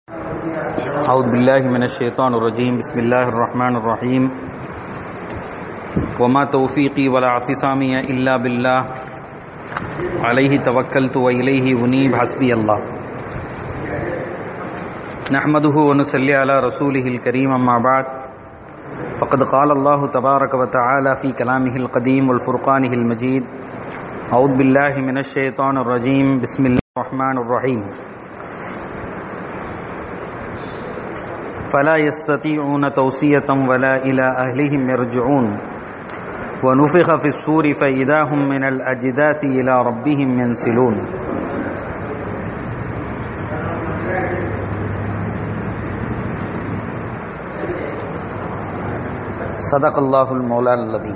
أعوذ بالله من الشيطان الرجيم بسم الله الرحمن الرحيم وما توفيقي ولا اعتصامي إلا بالله عليه توكلت وإليه أنيب حسبي الله نحمده ونصلي على رسوله الكريم أما بعد فقد قال الله تبارك وتعالى في كلامه القديم والفرقانه المجيد أعوذ بالله من الشيطان الرجيم بسم الله الرحمن الرحيم فلا يستطيعون توصية ولا إلى أهلهم يرجعون ونفخ في السور فإذا هم من الأجداث إلى ربهم ينسلون صدق الله المولى الذي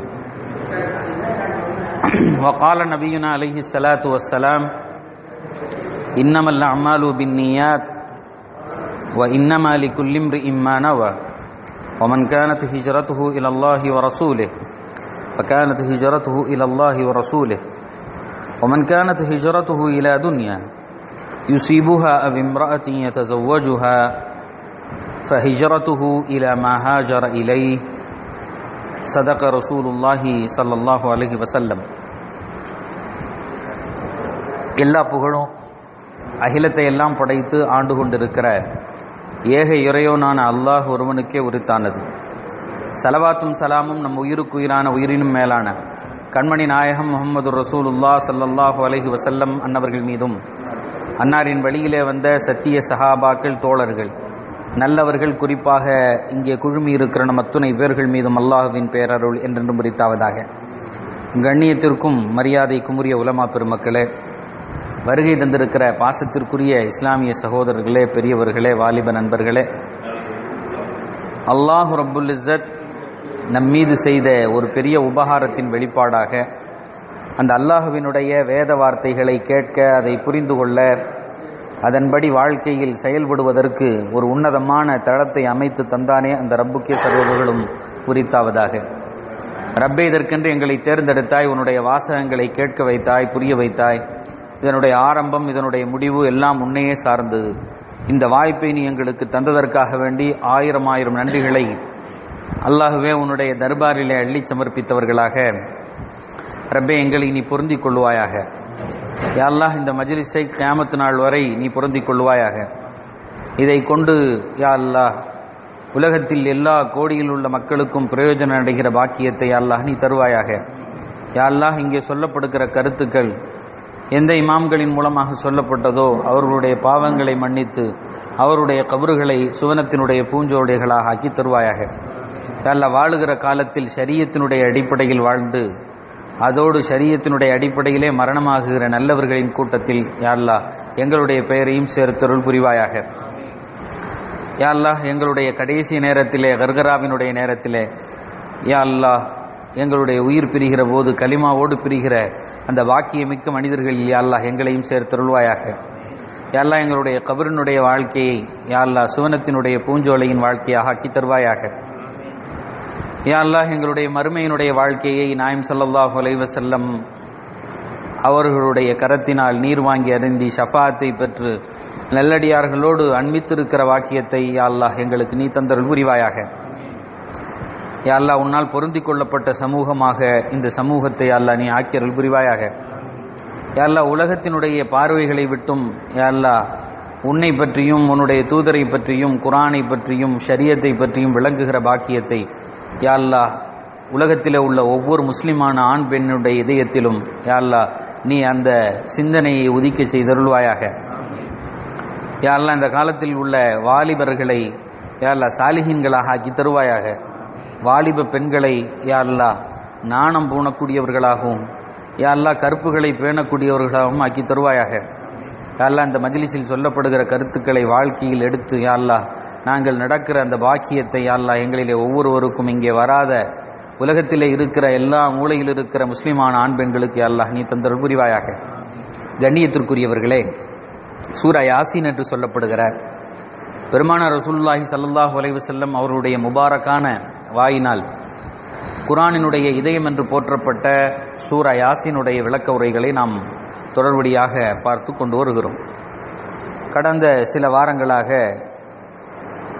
وقال نبينا عليه الصلاة والسلام إنما الأعمال بالنيات وإنما لكل امرئ ما نوى ومن كانت هجرته إلى الله ورسوله فكانت هجرته إلى الله ورسوله ومن كانت هجرته إلى دنيا يصيبها أو امرأة يتزوجها فهجرته إلى ما هاجر إليه صدق رسول الله صلى الله عليه وسلم எல்லா புகழும் அகிலத்தை எல்லாம் படைத்து ஆண்டு கொண்டிருக்கிற ஏக இறையோனான அல்லாஹ் ஒருவனுக்கே உரித்தானது சலவாத்தும் சலாமும் நம் உயிருக்கு உயிரான உயிரினும் மேலான கண்மணி நாயகம் முகமது ரசூலுல்லா சல்லல்லாஹு அலஹி வசல்லம் அன்னவர்கள் மீதும் அன்னாரின் வழியிலே வந்த சத்திய சஹாபாக்கள் தோழர்கள் நல்லவர்கள் குறிப்பாக இங்கே குழுமி இருக்கிற நம் அத்துணை பேர்கள் மீதும் அல்லாஹுவின் பேரருள் என்றென்றும் முறித்தாவதாக கண்ணியத்திற்கும் மரியாதைக்கும் உரிய உலமா பெருமக்களே வருகை தந்திருக்கிற பாசத்திற்குரிய இஸ்லாமிய சகோதரர்களே பெரியவர்களே வாலிப நண்பர்களே அல்லாஹு ரப்புல் இஸ்ஸத் நம் மீது செய்த ஒரு பெரிய உபகாரத்தின் வெளிப்பாடாக அந்த அல்லாஹுவினுடைய வேத வார்த்தைகளை கேட்க அதை புரிந்து கொள்ள அதன்படி வாழ்க்கையில் செயல்படுவதற்கு ஒரு உன்னதமான தளத்தை அமைத்து தந்தானே அந்த ரப்புக்கே சர்வர்களும் உரித்தாவதாக ரப்பே இதற்கென்று எங்களை தேர்ந்தெடுத்தாய் உன்னுடைய வாசகங்களை கேட்க வைத்தாய் புரிய வைத்தாய் இதனுடைய ஆரம்பம் இதனுடைய முடிவு எல்லாம் உன்னையே சார்ந்தது இந்த வாய்ப்பை நீ எங்களுக்கு தந்ததற்காக வேண்டி ஆயிரம் ஆயிரம் நன்றிகளை அல்லாஹுவே உன்னுடைய தர்பாரிலே அள்ளி சமர்ப்பித்தவர்களாக ரப்பே எங்களை நீ பொருந்திக் கொள்வாயாக யாழ்லாஹ் இந்த மஜிலிஸை கியாமத்து நாள் வரை நீ பொருந்திக் கொள்வாயாக இதை கொண்டு யா அல்லாஹ் உலகத்தில் எல்லா கோடியில் உள்ள மக்களுக்கும் பிரயோஜனம் அடைகிற பாக்கியத்தை அல்லாஹ் நீ தருவாயாக யா அல்லாஹ் இங்கே சொல்லப்படுகிற கருத்துக்கள் எந்த இமாம்களின் மூலமாக சொல்லப்பட்டதோ அவர்களுடைய பாவங்களை மன்னித்து அவருடைய கபறுகளை சுவனத்தினுடைய பூஞ்சோடைகளாக ஆக்கி தருவாயாக அல்ல வாழுகிற காலத்தில் சரியத்தினுடைய அடிப்படையில் வாழ்ந்து அதோடு சரியத்தினுடைய அடிப்படையிலே மரணமாகுகிற நல்லவர்களின் கூட்டத்தில் யாழ்லா எங்களுடைய பெயரையும் சேர்த்தருள் புரிவாயாக யாழ்லா எங்களுடைய கடைசி நேரத்திலே கர்கராவினுடைய நேரத்திலே யா அல்லாஹ் எங்களுடைய உயிர் பிரிகிற போது களிமாவோடு பிரிகிற அந்த வாக்கியமிக்க மனிதர்களில் யாழ்லா எங்களையும் சேர்த்தருள்வாயாக யாழ்லா எங்களுடைய கபரினுடைய வாழ்க்கையை யாழ்லா சுவனத்தினுடைய பூஞ்சோலையின் வாழ்க்கையாக ஆக்கி தருவாயாக யாழ்லா எங்களுடைய மறுமையினுடைய வாழ்க்கையை நாயம் சல்லாஹூ அலைவசல்லம் அவர்களுடைய கரத்தினால் நீர் வாங்கி அருந்தி ஷஃபாத்தை பெற்று நல்லடியார்களோடு அண்மித்திருக்கிற வாக்கியத்தை யாழ்லாஹ் எங்களுக்கு நீ தந்தருள் புரிவாயாக யாழ்லா உன்னால் பொருந்தி கொள்ளப்பட்ட சமூகமாக இந்த சமூகத்தை அல்லா நீ ஆக்கியருள் புரிவாயாக யாழ்லா உலகத்தினுடைய பார்வைகளை விட்டும் யாழ்லா உன்னை பற்றியும் உன்னுடைய தூதரை பற்றியும் குரானை பற்றியும் ஷரியத்தை பற்றியும் விளங்குகிற பாக்கியத்தை யாழ்லா உலகத்தில் உள்ள ஒவ்வொரு முஸ்லிமான ஆண் பெண்ணுடைய இதயத்திலும் யாழ்லா நீ அந்த சிந்தனையை உதிக்க செய்தருள்வாயாக யாழ்லா இந்த காலத்தில் உள்ள வாலிபர்களை யாழ்லா சாலிஹீன்களாக ஆக்கி தருவாயாக வாலிப பெண்களை யாழ்லா நாணம் பூணக்கூடியவர்களாகவும் யாழ்லா கருப்புகளை பேணக்கூடியவர்களாகவும் ஆக்கி தருவாயாக யாழ்லா இந்த மஜிலிஸில் சொல்லப்படுகிற கருத்துக்களை வாழ்க்கையில் எடுத்து யாழ்லா நாங்கள் நடக்கிற அந்த பாக்கியத்தை யாழ்லா எங்களிலே ஒவ்வொருவருக்கும் இங்கே வராத உலகத்திலே இருக்கிற எல்லா மூலையில் இருக்கிற முஸ்லிமான ஆண் பெண்களுக்கு யாழ்லா நீ தந்தருள் புரிவாயாக கண்ணியத்திற்குரியவர்களே சூரா யாசின் என்று சொல்லப்படுகிற பெருமான ரசூல்லாஹி சல்லாஹூ அலைவசல்லம் அவருடைய முபாரக்கான வாயினால் குரானினுடைய இதயம் என்று போற்றப்பட்ட சூரா யாசினுடைய விளக்க உரைகளை நாம் தொடர்படியாக பார்த்து கொண்டு வருகிறோம் கடந்த சில வாரங்களாக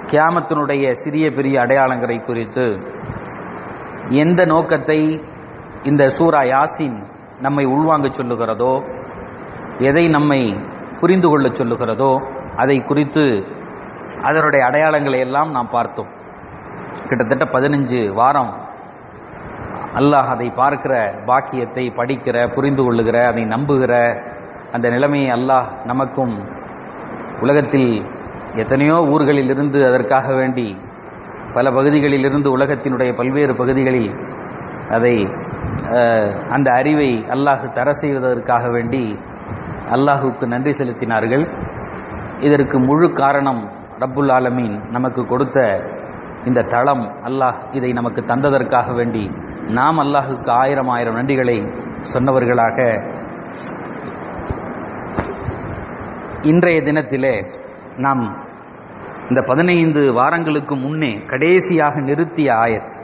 கியாமத்தினுடைய சிறிய பெரிய அடையாளங்களை குறித்து எந்த நோக்கத்தை இந்த சூரா யாசின் நம்மை உள்வாங்க சொல்லுகிறதோ எதை நம்மை புரிந்து கொள்ள சொல்லுகிறதோ அதை குறித்து அதனுடைய அடையாளங்களை எல்லாம் நாம் பார்த்தோம் கிட்டத்தட்ட பதினஞ்சு வாரம் அல்லாஹ் அதை பார்க்கிற பாக்கியத்தை படிக்கிற புரிந்து கொள்ளுகிற அதை நம்புகிற அந்த நிலைமையை அல்லாஹ் நமக்கும் உலகத்தில் எத்தனையோ ஊர்களில் இருந்து அதற்காக வேண்டி பல பகுதிகளில் இருந்து உலகத்தினுடைய பல்வேறு பகுதிகளில் அதை அந்த அறிவை அல்லாஹ் தர செய்வதற்காக வேண்டி அல்லாஹுக்கு நன்றி செலுத்தினார்கள் இதற்கு முழு காரணம் ரப்புல் ஆலமீன் நமக்கு கொடுத்த இந்த தளம் அல்லாஹ் இதை நமக்கு தந்ததற்காக வேண்டி நாம் அல்லாஹுக்கு ஆயிரம் ஆயிரம் நன்றிகளை சொன்னவர்களாக இன்றைய தினத்திலே நாம் இந்த பதினைந்து வாரங்களுக்கு முன்னே கடைசியாக நிறுத்திய ஆயத்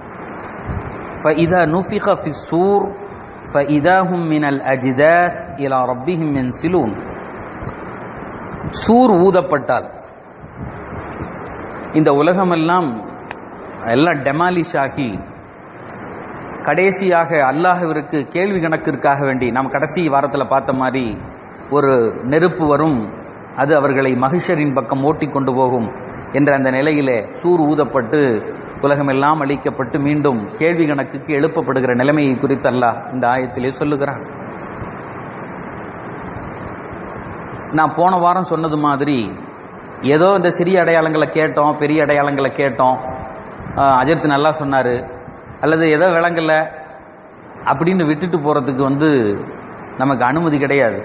فإذا نفخ في الصور فإذا هم من الأجداث إلى ربهم ينسلون சூர் ஊதப்பட்டால் இந்த உலகமெல்லாம் எல்லாம் டெமாலிஷ் ஆகி கடைசியாக அல்லாஹிற்கு கேள்வி கணக்கிற்காக வேண்டி நாம் கடைசி வாரத்தில் பார்த்த மாதிரி ஒரு நெருப்பு வரும் அது அவர்களை மகிஷரின் பக்கம் ஓட்டி கொண்டு போகும் என்ற அந்த நிலையிலே சூர் ஊதப்பட்டு உலகமெல்லாம் அழிக்கப்பட்டு மீண்டும் கேள்வி கணக்குக்கு எழுப்பப்படுகிற நிலைமையை குறித்து அல்லாஹ் இந்த ஆயத்திலே சொல்லுகிறான் நான் போன வாரம் சொன்னது மாதிரி ஏதோ இந்த சிறிய அடையாளங்களை கேட்டோம் பெரிய அடையாளங்களை கேட்டோம் அஜர்த்து நல்லா சொன்னார் அல்லது ஏதோ விளங்கல அப்படின்னு விட்டுட்டு போகிறதுக்கு வந்து நமக்கு அனுமதி கிடையாது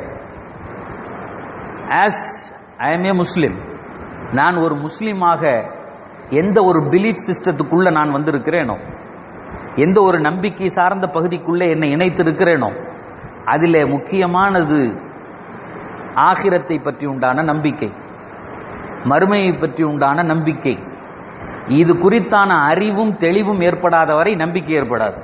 ஆஸ் ஐ எம் ஏ முஸ்லிம் நான் ஒரு முஸ்லீமாக எந்த ஒரு பிலீஃப் சிஸ்டத்துக்குள்ள நான் வந்திருக்கிறேனோ எந்த ஒரு நம்பிக்கை சார்ந்த பகுதிக்குள்ளே என்னை இணைத்திருக்கிறேனோ அதில் முக்கியமானது ஆகிரத்தை பற்றி உண்டான நம்பிக்கை மறுமையை பற்றி உண்டான நம்பிக்கை இது குறித்தான அறிவும் தெளிவும் ஏற்படாத வரை நம்பிக்கை ஏற்படாது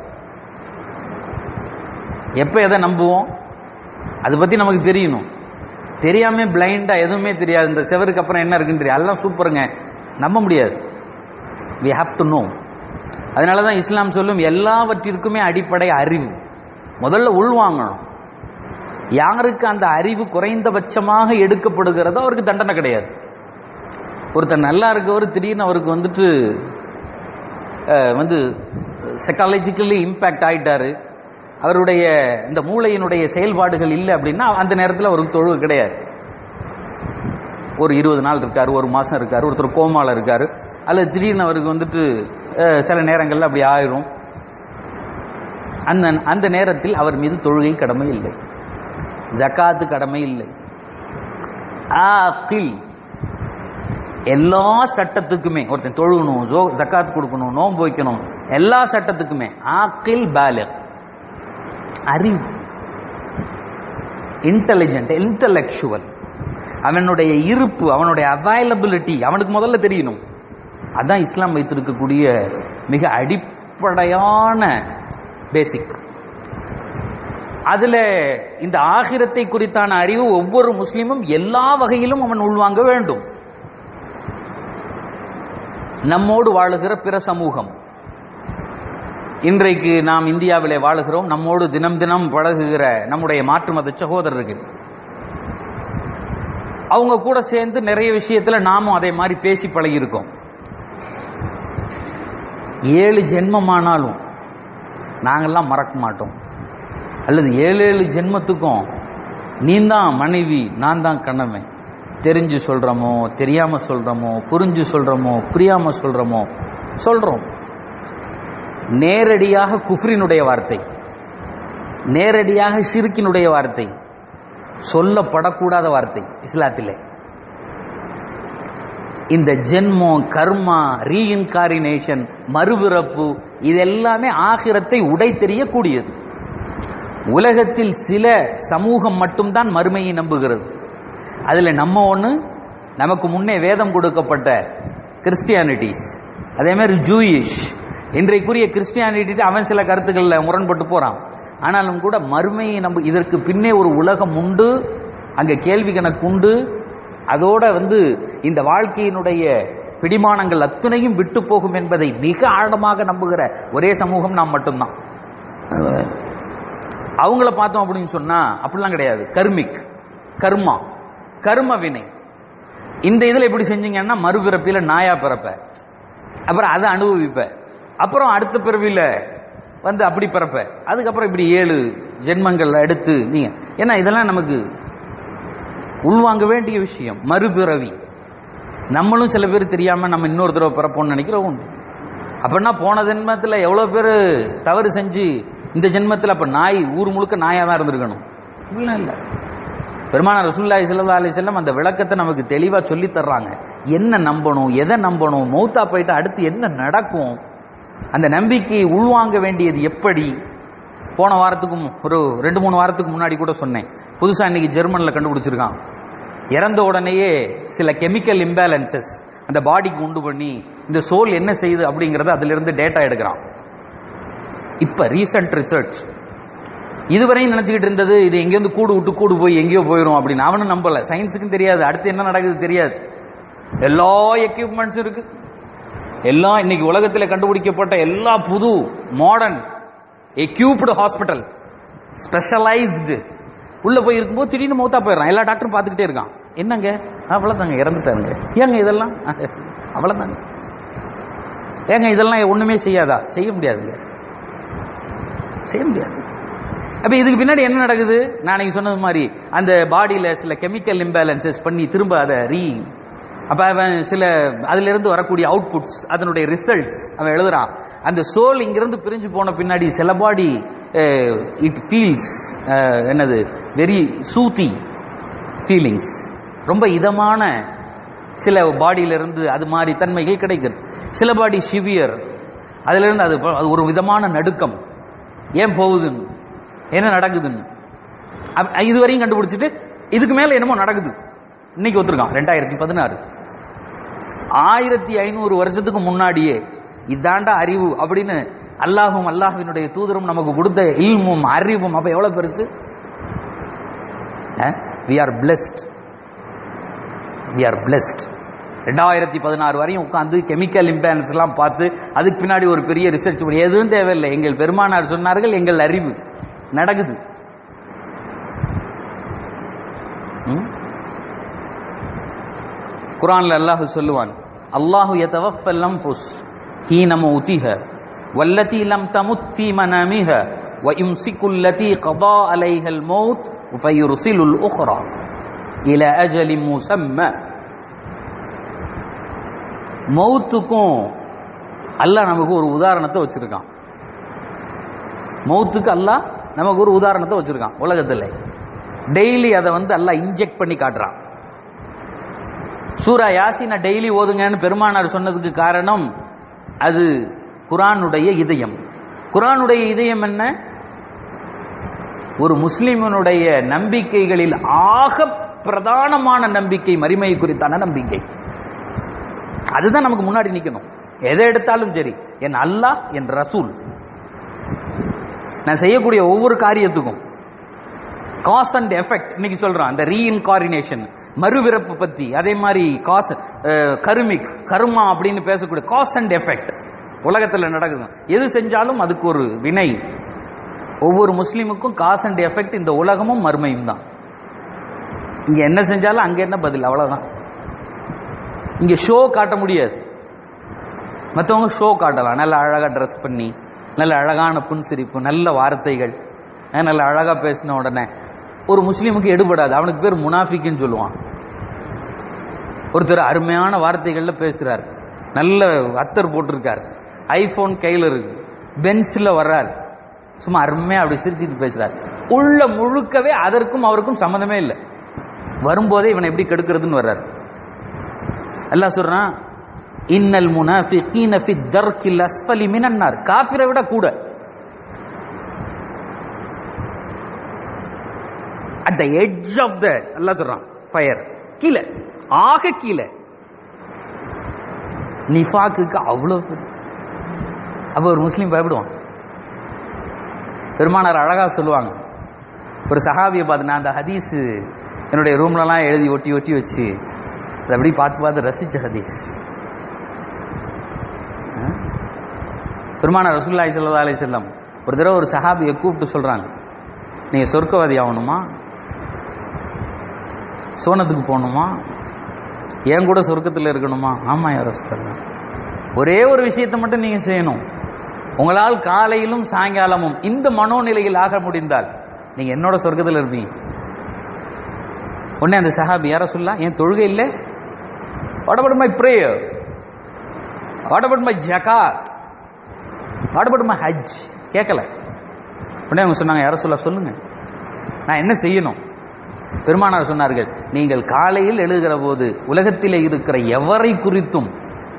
எப்ப எதை நம்புவோம் அதை பத்தி நமக்கு தெரியணும் தெரியாம பிளைண்டா எதுவுமே தெரியாது இந்த செவருக்கு அப்புறம் என்ன இருக்குன்னு தெரியாது எல்லாம் சூப்பருங்க நம்ப முடியாது வி ஹாவ் டு நோ அதனால தான் இஸ்லாம் சொல்லும் எல்லாவற்றிற்குமே அடிப்படை அறிவு முதல்ல உள்வாங்கணும் யாருக்கு அந்த அறிவு குறைந்தபட்சமாக எடுக்கப்படுகிறதோ அவருக்கு தண்டனை கிடையாது ஒருத்தர் நல்லா இருக்கவர் திடீர்னு அவருக்கு வந்துட்டு வந்து சைக்காலஜிக்கலி இம்பேக்ட் ஆயிட்டாரு அவருடைய இந்த மூளையினுடைய செயல்பாடுகள் இல்லை அப்படின்னா அந்த நேரத்தில் அவருக்கு தொழுவு கிடையாது ஒரு இருபது நாள் இருக்காரு ஒரு மாசம் இருக்காரு ஒருத்தர் கோமால இருக்காரு அல்லது திடீர்னு அவருக்கு வந்துட்டு சில நேரங்கள்ல அப்படி ஆயிரும் அந்த அந்த நேரத்தில் அவர் மீது தொழுகை கடமை இல்லை ஜக்காத்து கடமை இல்லை ஆக்கில் எல்லா சட்டத்துக்குமே ஒருத்தன் தொழுகணும் ஜோ ஜக்காத் கொடுக்கணும் நோன்பு வைக்கணும் எல்லா சட்டத்துக்குமே ஆக்கில் பேலர் அறிவு இன்டெலிஜென்ட் இன்டலெக்சுவல் அவனுடைய இருப்பு அவனுடைய அவைலபிலிட்டி அவனுக்கு முதல்ல தெரியணும் அதான் இஸ்லாம் வைத்திருக்கக்கூடிய மிக அடிப்படையான பேசிக் அதுல இந்த ஆகிரத்தை குறித்தான அறிவு ஒவ்வொரு முஸ்லீமும் எல்லா வகையிலும் அவன் உள்வாங்க வேண்டும் நம்மோடு வாழுகிற பிற சமூகம் இன்றைக்கு நாம் இந்தியாவிலே வாழுகிறோம் நம்மோடு தினம் தினம் பழகுகிற நம்முடைய மாற்று மத சகோதரர்கள் அவங்க கூட சேர்ந்து நிறைய விஷயத்துல நாமும் அதே மாதிரி பேசி பழகியிருக்கோம் ஏழு ஜென்மமானாலும் நாங்கெல்லாம் மறக்க மாட்டோம் அல்லது ஏழு ஏழு ஜென்மத்துக்கும் நீ தான் மனைவி நான் தான் கணவன் தெரிஞ்சு சொல்றோமோ தெரியாம சொல்றோமோ புரிஞ்சு சொல்றோமோ புரியாம சொல்றோமோ சொல்றோம் நேரடியாக குஃப்ரினுடைய வார்த்தை நேரடியாக ஷிருக்கினுடைய வார்த்தை சொல்லப்படக்கூடாத வார்த்தை இஸ்லாத்திலே இந்த ஜென்மம் கர்மா ரீஇன்காரினேஷன் மறுபிறப்பு இது எல்லாமே ஆகிரத்தை உடை தெரியக்கூடியது உலகத்தில் சில சமூகம் மட்டும்தான் மறுமையை நம்புகிறது அதுல நம்ம ஒண்ணு நமக்கு முன்னே வேதம் கொடுக்கப்பட்ட கிறிஸ்டியானிட்டிஸ் அதே மாதிரி ஜூயிஷ் இன்றைக்குரிய கிறிஸ்டியானிட்டி அவன் சில கருத்துக்கள்ல முரண்பட்டு போறான் ஆனாலும் கூட மறுமையை நம்ம இதற்கு பின்னே ஒரு உலகம் உண்டு அங்க கேள்வி கணக்கு உண்டு அதோட வந்து இந்த வாழ்க்கையினுடைய பிடிமானங்கள் அத்துணையும் விட்டு போகும் என்பதை மிக ஆழமாக நம்புகிற ஒரே சமூகம் நாம் மட்டும்தான் அவங்கள பார்த்தோம் அப்படின்னு சொன்னா அப்படிலாம் கிடையாது கர்மிக் கர்மா கர்ம வினை இந்த இதில் எப்படி செஞ்சீங்கன்னா மறுபிறப்பில நாயா பிறப்ப அப்புறம் அதை அனுபவிப்ப அப்புறம் அடுத்த பிறவியில வந்து அப்படி பிறப்ப அதுக்கப்புறம் இப்படி ஏழு ஜென்மங்கள் எடுத்து நீங்க ஏன்னா இதெல்லாம் நமக்கு உள்வாங்க வேண்டிய விஷயம் மறுபிறவி நம்மளும் சில பேர் தெரியாம நம்ம இன்னொரு தடவை பிறப்போம்னு நினைக்கிறோம் உண்டு அப்படின்னா போன ஜென்மத்தில் எவ்வளோ பேர் தவறு செஞ்சு இந்த ஜென்மத்தில் அப்போ நாய் ஊர் முழுக்க நாயாக தான் இருந்திருக்கணும் இப்படிலாம் இல்லை பெருமான ரசூல்லாய் சல்லா அலி செல்லம் அந்த விளக்கத்தை நமக்கு தெளிவாக சொல்லி தர்றாங்க என்ன நம்பணும் எதை நம்பணும் மௌத்தா போயிட்டு அடுத்து என்ன நடக்கும் அந்த நம்பிக்கையை உள்வாங்க வேண்டியது எப்படி போன வாரத்துக்கும் ஒரு ரெண்டு மூணு வாரத்துக்கு முன்னாடி கூட சொன்னேன் புதுசாக இன்னைக்கு ஜெர்மனில் கண்டுபிடிச்சிருக்கான் இறந்த உடனேயே சில கெமிக்கல் இம்பேலன்சஸ் அந்த பாடிக்கு உண்டு பண்ணி இந்த சோல் என்ன செய்யுது அப்படிங்கறத அதுல இருந்து டேட்டா எடுக்கிறான் இப்ப ரீசன்ட் ரிசர்ச் இதுவரையும் நினைச்சுக்கிட்டு இருந்தது இது எங்கேருந்து கூடு விட்டு கூடு போய் எங்கேயோ போயிடும் அப்படின்னு அவனும் நம்பல சயின்ஸுக்கும் தெரியாது அடுத்து என்ன நடக்குது தெரியாது எல்லா எக்யூப்மெண்ட்ஸும் இருக்கு எல்லாம் இன்னைக்கு உலகத்தில் கண்டுபிடிக்கப்பட்ட எல்லா புது மாடர்ன் எக்யூப்டு ஹாஸ்பிட்டல் ஸ்பெஷலைஸ்டு உள்ள போய் இருக்கும்போது திடீர்னு மௌத்தா போயிடறான் எல்லா டாக்டரும் பார்த்துக்கிட்டே இருக்கான் என்னங்க அவ்வளவுதாங்க இறந்துட்டாருங்க ஏங்க இதெல்லாம் அவ்வளவுதாங்க ஏங்க இதெல்லாம் ஒண்ணுமே செய்யாதா செய்ய முடியாதுங்க செய்ய முடியாது அப்ப இதுக்கு பின்னாடி என்ன நடக்குது நான் அன்னைக்கு சொன்னது மாதிரி அந்த பாடியில சில கெமிக்கல் இம்பேலன்சஸ் பண்ணி திரும்ப அதை ரீ அப்ப அவன் சில அதுல இருந்து வரக்கூடிய அவுட்புட்ஸ் அதனுடைய ரிசல்ட்ஸ் அவன் எழுதுறான் அந்த சோல் இங்கிருந்து பிரிஞ்சு போன பின்னாடி சில பாடி இட் ஃபீல்ஸ் என்னது வெரி சூத்தி ஃபீலிங்ஸ் ரொம்ப இதமான சில பாடியில இருந்து அது மாதிரி தன்மைகள் கிடைக்கிறது சில பாடி சிவியர் அதுல இருந்து அது அது ஒரு விதமான நடுக்கம் ஏன் போகுதுன்னு என்ன நடக்குதுன்னு அப்ப இது வரையும் கண்டுபிடிச்சிட்டு இதுக்கு மேல என்னமோ நடக்குது இன்னைக்கு ஒத்துருக்கான் ரெண்டாயிரத்தி பதினாறு ஆயிரத்தி ஐநூறு வருஷத்துக்கு முன்னாடியே இதாண்டா அறிவு அப்படின்னு அல்லாஹும் அல்லாஹ்வினுடைய தூதரும் நமக்கு கொடுத்த இல்மும் அறிவும் அப்ப எவ்வளவு பெருசு we are blessed we are blessed ரெண்டாயிரத்தி பதினாறு வரையும் உட்காந்து கெமிக்கல் இம்பேலன்ஸ் எல்லாம் பார்த்து அதுக்கு பின்னாடி ஒரு பெரிய ரிசர்ச் பண்ணி எதுவும் தேவையில்லை எங்கள் பெருமானார் சொன்னார்கள் எங்கள் அறிவு நடக்குது ம்? குரான்ல அல்லாஹ் சொல்லுவான் அல்லாஹு யதவஃபல் அன்ஃபுஸ் ஹீன மௌத்திஹ வல்லதி லம் தமுத் ஃபீ மனாமிஹ ويمسك التي قضى عليها الموت فيرسل الأخرى إلى أجل مسمى மௌத்துக்கும் அல்லாஹ் நமக்கு ஒரு உதாரணத்தை வச்சிருக்கான் மௌத்துக்கு அல்லாஹ் நமக்கு ஒரு உதாரணத்தை வச்சிருக்கான் உலகத்தில் டெய்லி அதை வந்து அல்லாஹ் இன்ஜெக்ட் பண்ணி காட்டுறான் சூரா யாசினை டெய்லி ஓதுங்கன்னு பெருமானார் சொன்னதுக்கு காரணம் அது குரானுடைய இதயம் குரானுடைய இதயம் என்ன ஒரு முஸ்லிமனுடைய நம்பிக்கைகளில் ஆக பிரதானமான நம்பிக்கை மரிமை குறித்தான நம்பிக்கை அதுதான் நமக்கு முன்னாடி நிக்கணும் எதை எடுத்தாலும் சரி என் அல்லாஹ் என் ரசூல் நான் செய்யக்கூடிய ஒவ்வொரு காரியத்துக்கும் காஸ் அண்ட் எஃபெக்ட் இன்னைக்கு சொல்றான் அந்த ரீஇன்காரினேஷன் மறுவிறப்பு பத்தி அதே மாதிரி காஸ் கருமிக் கருமா அப்படின்னு பேசக்கூடிய காஸ் அண்ட் எஃபெக்ட் உலகத்தில் நடக்குது எது செஞ்சாலும் அதுக்கு ஒரு வினை ஒவ்வொரு முஸ்லீமுக்கும் காஸ் அண்ட் எஃபெக்ட் இந்த உலகமும் மறுமையும் தான் இங்க என்ன செஞ்சாலும் அங்க என்ன பதில் அவ்வளவுதான் இங்க ஷோ காட்ட முடியாது மற்றவங்க ஷோ காட்டலாம் நல்ல அழகா ட்ரெஸ் பண்ணி நல்ல அழகான புன்சிரிப்பு நல்ல வார்த்தைகள் அஹ் நல்ல அழகா பேசின உடனே ஒரு முஸ்லீமுக்கு எடுபடாது அவனுக்கு பேர் முனாஃபிக்குன்னு சொல்லுவான் ஒருத்தர் அருமையான வார்த்தைகள்ல பேசுறார் நல்ல அத்தர் போட்டிருக்கார் ஐபோன் கையில் இருக்கு பென்ஸ்ல வர்றார் சும்மா அருமையா அப்படி சிரிச்சுட்டு பேசுறார் உள்ள முழுக்கவே அதற்கும் அவருக்கும் சம்மந்தமே இல்லை வரும்போதே இவனை எப்படி கெடுக்கிறதுன்னு வர்றார் அல்லாஹ் சொல்றான் இன்னல் முனாஃபிகீன ஃபி தர்கில் அஸ்ஃபலி மினன் நார் காஃபிரை விட கூட at the edge of the அல்லாஹ் சொல்றான் ஃபயர் கீழே ஆக கீழே நிஃபாக்குக்கு அவ்வளவு பெரிய- அப்ப ஒரு முஸ்லீம் பயப்படுவான் பெருமானார் அழகா சொல்லுவாங்க ஒரு சஹாபியை பார்த்து நான் அந்த ஹதீஸ் என்னுடைய ரூம்லலாம் எழுதி ஒட்டி ஒட்டி வச்சு அதை அப்படி பார்த்து பார்த்து ரசிச்ச ஹதீஸ் பெருமான ரசூல்லாய் சல்லா அலி செல்லம் ஒரு தடவை ஒரு சஹாபியை கூப்பிட்டு சொல்றாங்க நீங்க சொர்க்கவாதி ஆகணுமா சோனத்துக்கு போகணுமா ஏன் கூட சொர்க்கத்தில் இருக்கணுமா ஆமா யார சொல்லலாம் ஒரே ஒரு விஷயத்தை மட்டும் நீங்க செய்யணும் உங்களால் காலையிலும் சாயங்காலமும் இந்த மனோநிலையில் ஆக முடிந்தால் நீங்க என்னோட சொர்க்கத்தில் இருப்பீங்க உடனே அந்த சஹாபி யார சொல்லா என் தொழுகை இல்லை what about my prayer what about my ஜகாத் வாட் அபவுட் மை ஹஜ் கேட்கல உடனே அவங்க சொன்னாங்க யார சொல்ல சொல்லுங்க நான் என்ன செய்யணும் பெருமானார் சொன்னார்கள் நீங்கள் காலையில் எழுதுகிற போது உலகத்திலே இருக்கிற எவரை குறித்தும்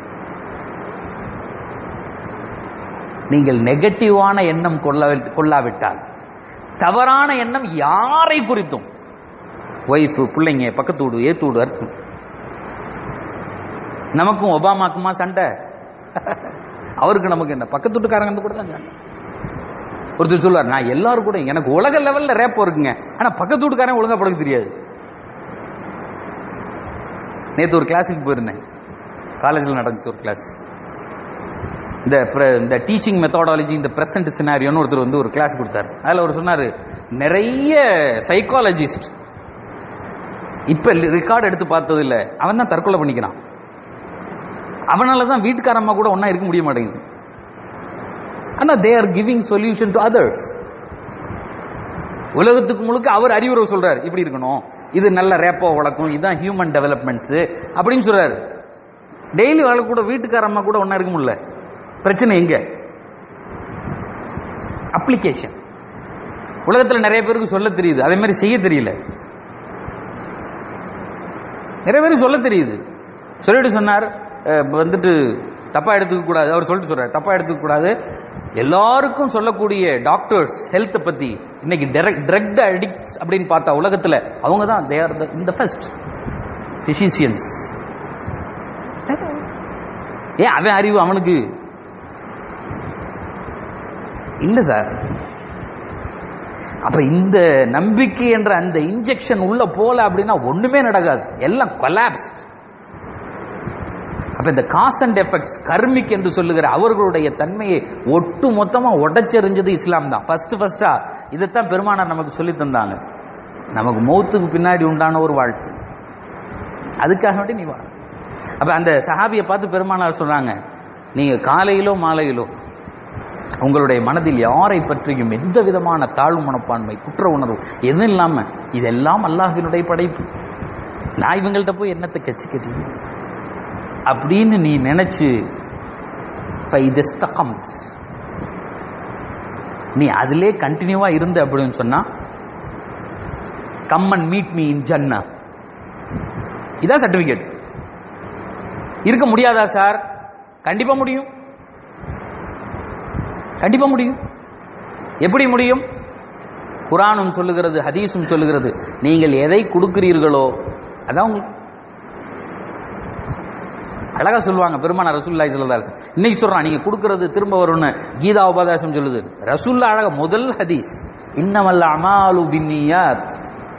நீங்கள் நெகட்டிவான எண்ணம் கொள்ள கொள்ளாவிட்டால் தவறான எண்ணம் யாரை குறித்தும் ஒய்ஃபு பிள்ளைங்க பக்கத்து வீடு ஏத்து வீடு அர்த்தம் நமக்கும் ஒபாமாக்குமா சண்டை அவருக்கு நமக்கு என்ன பக்கத்து வீட்டுக்காரங்க கூட தான் சண்டை ஒருத்தர் சொல்லுவார் நான் எல்லாரும் கூட எனக்கு உலக லெவல்ல ரேப் இருக்குங்க ஆனா பக்கத்து வீட்டுக்காரன் ஒழுங்கா படுக்க தெரியாது நேத்து ஒரு கிளாஸுக்கு போயிருந்தேன் காலேஜில் நடந்துச்சு ஒரு கிளாஸ் இந்த இந்த டீச்சிங் மெத்தடாலஜி இந்த பிரசன்ட் சினாரியோன்னு ஒருத்தர் வந்து ஒரு கிளாஸ் கொடுத்தாரு அதில் அவர் சொன்னார் நிறைய சைக்காலஜிஸ்ட் இப்ப ரெக்கார்டு எடுத்து பார்த்தது இல்லை அவன் தான் தற்கொலை பண்ணிக்கிறான் அவனால தான் வீட்டுக்காரம்மா கூட ஒன்னா இருக்க முடிய மாட்டேங்குது ஆனா they are giving solution to others உலகத்துக்கு முழுக்க அவர் அறிவுரை சொல்றாரு இப்படி இருக்கணும் இது நல்ல ரேப்போ வழக்கம் இதுதான் ஹியூமன் டெவலப்மெண்ட்ஸ் அப்படின்னு சொல்றாரு டெய்லி வாழ கூட வீட்டுக்காரம்மா கூட ஒன்னா இருக்க முடியல பிரச்சனை எங்க அப்ளிகேஷன் உலகத்தில் நிறைய பேருக்கு சொல்ல தெரியுது அதே மாதிரி செய்ய தெரியல நிறைய பேருக்கு சொல்ல தெரியுது சொல்லிட்டு சொன்னார் வந்துட்டு தப்பா எடுத்துக்க கூடாது அவர் சொல்லிட்டு சொல்றாரு தப்பா எடுத்துக்க கூடாது எல்லாருக்கும் சொல்லக்கூடிய டாக்டர்ஸ் ஹெல்த்தை பத்தி இன்னைக்கு ட்ரக் அடிக்ட்ஸ் அப்படின்னு பார்த்தா உலகத்துல அவங்க தான் தே ஆர் இந்த ஃபர்ஸ்ட் பிசிஷியன்ஸ் ஏன் அவன் அறிவு அவனுக்கு இல்ல சார் அப்ப இந்த நம்பிக்கை என்ற அந்த இன்ஜெக்ஷன் உள்ள போல அப்படின்னா ஒண்ணுமே நடக்காது எல்லாம் கொலாப்ஸ்ட் அப்ப இந்த காஸ் அண்ட் எஃபெக்ட்ஸ் கர்மிக் என்று சொல்லுகிற அவர்களுடைய தன்மையை ஒட்டு மொத்தமா உடைச்செறிஞ்சது இஸ்லாம் தான் ஃபர்ஸ்ட் ஃபர்ஸ்டா இதைத்தான் பெருமானார் நமக்கு சொல்லி தந்தாங்க நமக்கு மௌத்துக்கு பின்னாடி உண்டான ஒரு வாழ்க்கை அதுக்காக வேண்டி நீ வா அப்ப அந்த சஹாபியை பார்த்து பெருமானார் சொன்னாங்க நீங்க காலையிலோ மாலையிலோ உங்களுடைய மனதில் யாரை பற்றியும் எந்த விதமான தாழ்வு மனப்பான்மை குற்ற உணர்வு எதுவும் இல்லாம இதெல்லாம் அல்லாஹினுடைய படைப்பு நான் இவங்கள்ட்ட போய் என்னத்தை கட்சி கட்டி அப்படின்னு நீ நினைச்சு நீ அதிலே கண்டினியூவா இருந்த அப்படின்னு சொன்னா come and meet me in ஜன்னா இதான் சர்டிபிகேட் இருக்க முடியாதா சார் கண்டிப்பா முடியும் கண்டிப்பா முடியும் எப்படி முடியும் குரானும் சொல்லுகிறது ஹதீஸும் சொல்லுகிறது நீங்கள் எதை கொடுக்கிறீர்களோ அதான் உங்களுக்கு அழகா சொல்லுவாங்க பெருமான ரசூல்லாய் சொல்லதா இன்னைக்கு சொல்றான் நீங்க கொடுக்கறது திரும்ப வரும்னு கீதா உபதேசம் சொல்லுது ரசூல்லா அழகா முதல் ஹதீஸ் இன்னமல்ல அமாலு பின்னியாத்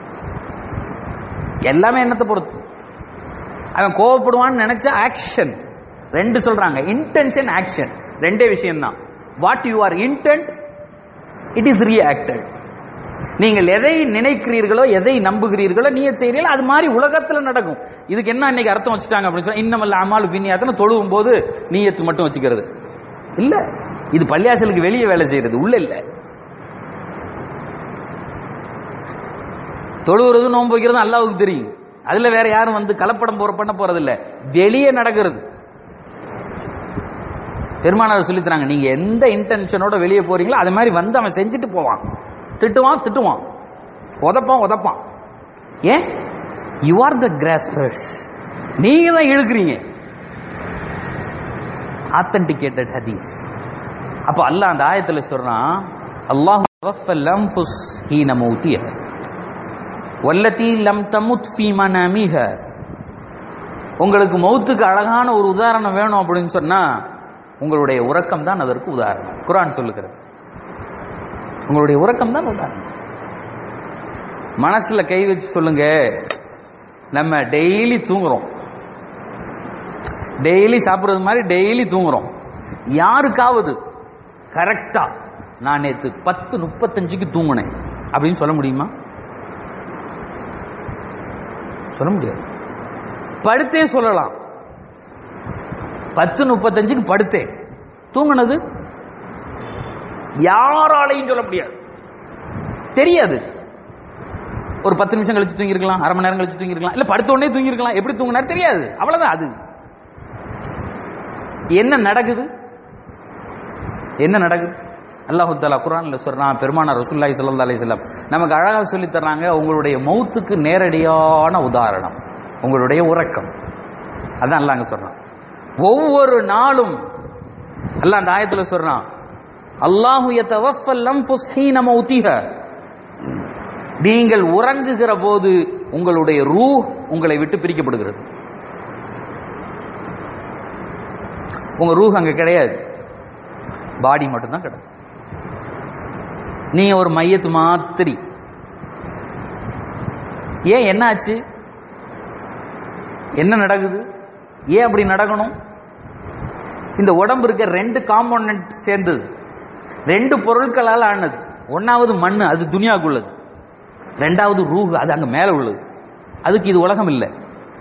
எல்லாமே என்னத்தை பொறுத்து அவன் கோவப்படுவான்னு நினைச்ச ஆக்ஷன் ரெண்டு சொல்றாங்க இன்டென்ஷன் ஆக்ஷன் ரெண்டே விஷயம் தான் what you are intent it is reacted நீங்கள் எதை நினைக்கிறீர்களோ எதை நம்புகிறீர்களோ நீ செய்கிறீர்களோ அது மாதிரி உலகத்தில் நடக்கும் இதுக்கு என்ன இன்னைக்கு அர்த்தம் வச்சுட்டாங்க அப்படின்னு சொன்னா இன்னமல்ல அமாலு பின்னியாத்தன தொழுவும் போது நீயத்து மட்டும் வச்சுக்கிறது இல்ல இது பள்ளியாசலுக்கு வெளியே வேலை செய்யறது உள்ள இல்ல தொழுகிறது நோன்பு வைக்கிறது அல்லாவுக்கு தெரியும் அதுல வேற யாரும் வந்து கலப்படம் போற பண்ண போறது இல்ல வெளியே நடக்கிறது பெருமானார் சொல்லித்தராங்க நீங்க எந்த இன்டென்ஷனோட வெளியே போறீங்களோ அது மாதிரி வந்து அவன் செஞ்சுட்டு போவான் திட்டுவான் திட்டுவான் உதப்பான் உதப்பான் ஏன் யூ ஆர் த கிராஸ்பர்ஸ் நீங்க தான் இழுக்கிறீங்க ஆத்தன்டிகேட்டட் ஹதீஸ் அப்ப அல்லாஹ் அந்த ஆயத்துல சொல்றான் அல்லாஹ் லம்ஃபுஸ் ஹீன மௌத்திய வல்லதி லம் தமுத் ஃபீ மனமிஹ உங்களுக்கு மௌத்துக்கு அழகான ஒரு உதாரணம் வேணும் அப்படின்னு சொன்னா உங்களுடைய உறக்கம் தான் அதற்கு உதாரணம் குரான் சொல்லுகிறது உங்களுடைய உறக்கம் தான் உதாரணம் மனசுல கை வச்சு சொல்லுங்க நம்ம டெய்லி தூங்குறோம் டெய்லி சாப்பிடுறது மாதிரி டெய்லி தூங்குறோம் யாருக்காவது கரெக்டா நான் நேத்து பத்து முப்பத்தஞ்சுக்கு தூங்குனேன் அப்படின்னு சொல்ல முடியுமா சொல்ல முடியாது படுத்தே சொல்லலாம் பத்து முப்பத்தஞ்சுக்கு படுத்தேன் தூங்குனது யாராலையும் சொல்ல முடியாது தெரியாது ஒரு பத்து நிமிஷம் கழிச்சு தூங்கிருக்கலாம் அரை மணி நேரம் கழிச்சு தூங்கிருக்கலாம் இல்ல படுத்த உடனே தூங்கிருக்கலாம் எப்படி தூங்கினார் தெரியாது அவ்வளவுதான் அது என்ன நடக்குது என்ன நடக்குது அல்லாஹு தாலா குரான்ல சொல்றான் பெருமானார் ரசூல்லாய் ஸல்லல்லாஹு அலைஹி வஸல்லம் நமக்கு அழகா சொல்லி தர்றாங்க உங்களுடைய மௌத்துக்கு நேரடியான உதாரணம் உங்களுடைய உறக்கம் அதான் அல்லாஹ் அங்க சொல்றான் ஒவ்வொரு நாளும் அல்லாஹ் அந்த ஆயத்துல சொல்றான் அல்லாஹு யதவஃபல் அன்ஃபுஸ் ஹீன மௌத்திஹ நீங்கள் உறங்குகிற போது உங்களுடைய ரூ உங்களை விட்டு பிரிக்கப்படுகிறது உங்க ரூஹ் அங்க கிடையாது பாடி மட்டும்தான் கிடையாது நீங்க ஒரு மையத்து மாத்திரி ஏன் என்ன ஆச்சு என்ன நடக்குது ஏன் அப்படி நடக்கணும் இந்த உடம்பு இருக்க ரெண்டு காம்போனன்ட் சேர்ந்தது ரெண்டு பொருட்களால் ஆனது ஒன்னாவது மண்ணு அது துனியாக்குள்ளது ரெண்டாவது ரூஹ் அது அங்க மேல உள்ளது அதுக்கு இது உலகம் இல்லை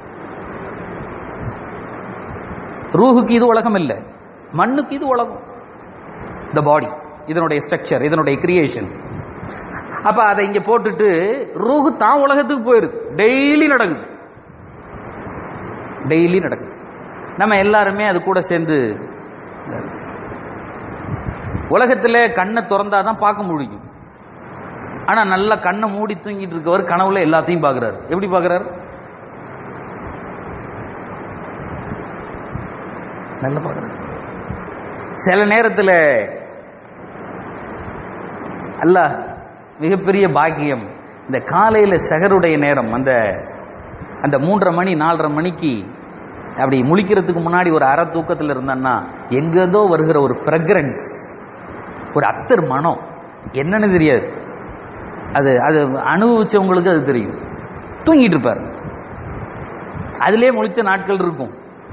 ரூஹுக்கு இது உலகம் இல்லை மண்ணுக்கு இது உலகம் இந்த பாடி இதனுடைய ஸ்ட்ரக்சர் இதனுடைய கிரியேஷன் அப்ப அதை இங்க போட்டுட்டு ரூஹு தான் உலகத்துக்கு போயிருது டெய்லி நடக்குது டெய்லி நடக்குது நம்ம எல்லாருமே அது கூட சேர்ந்து உலகத்துல கண்ணை திறந்தாதான் பார்க்க முடியும் ஆனா நல்லா கண்ணை மூடி தூங்கிட்டு இருக்கவர் கனவுல எல்லாத்தையும் பார்க்கறாரு எப்படி பார்க்கறாரு நல்லா பார்க்கறாரு சில நேரத்தில் அல்லாஹ் மிகப்பெரிய பாக்கியம் இந்த காலையில சகருடைய நேரம் அந்த அந்த மூன்றரை மணி நாலரை மணிக்கு அப்படி முழிக்கிறதுக்கு முன்னாடி ஒரு அரை தூக்கத்தில் இருந்தான்னா எங்கேதோ வருகிற ஒரு ஃப்ரெக்ரன்ஸ் ஒரு அத்தர் மனம் என்னன்னு தெரியாது அது அது அனுபவிச்சவங்களுக்கு அது தெரியும் தூங்கிட்டு இருப்பார் அதிலே முழிச்ச நாட்கள் இருக்கும்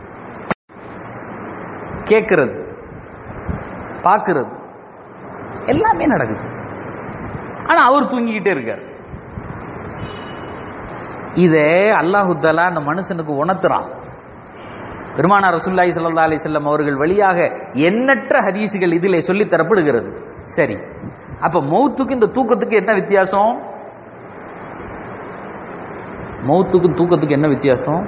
கேட்கறது பார்க்கறது எல்லாமே நடக்குது ஆனா அவர் தூங்கிக்கிட்டே இருக்கார் இதே அல்லாஹு தஆலா அந்த மனுஷனுக்கு உணர்த்துறான் பெருமானார் ரசூலுல்லாஹி ஸல்லல்லாஹு அலைஹி வஸல்லம் அவர்கள் வழியாக எண்ணற்ற ஹதீசுகள் இதிலே சொல்லி தரப்படுகிறது சரி அப்ப மௌத்துக்கு இந்த தூக்கத்துக்கு என்ன வித்தியாசம் மௌத்துக்கும் தூக்கத்துக்கு என்ன வித்தியாசம்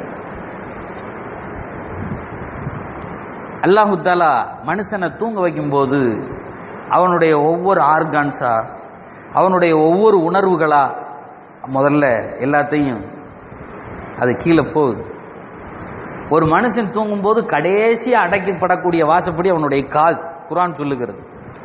அல்லாஹு தாலா மனுஷனை தூங்க வைக்கும்போது அவனுடைய ஒவ்வொரு ஆர்கான்ஸா அவனுடைய ஒவ்வொரு உணர்வுகளா முதல்ல எல்லாத்தையும் அது கீழே போகுது ஒரு மனுஷன் தூங்கும்போது கடைசியா அடைக்கப்படக்கூடிய வாசப்படி அவனுடைய கால் குரான் சொல்லுகிறது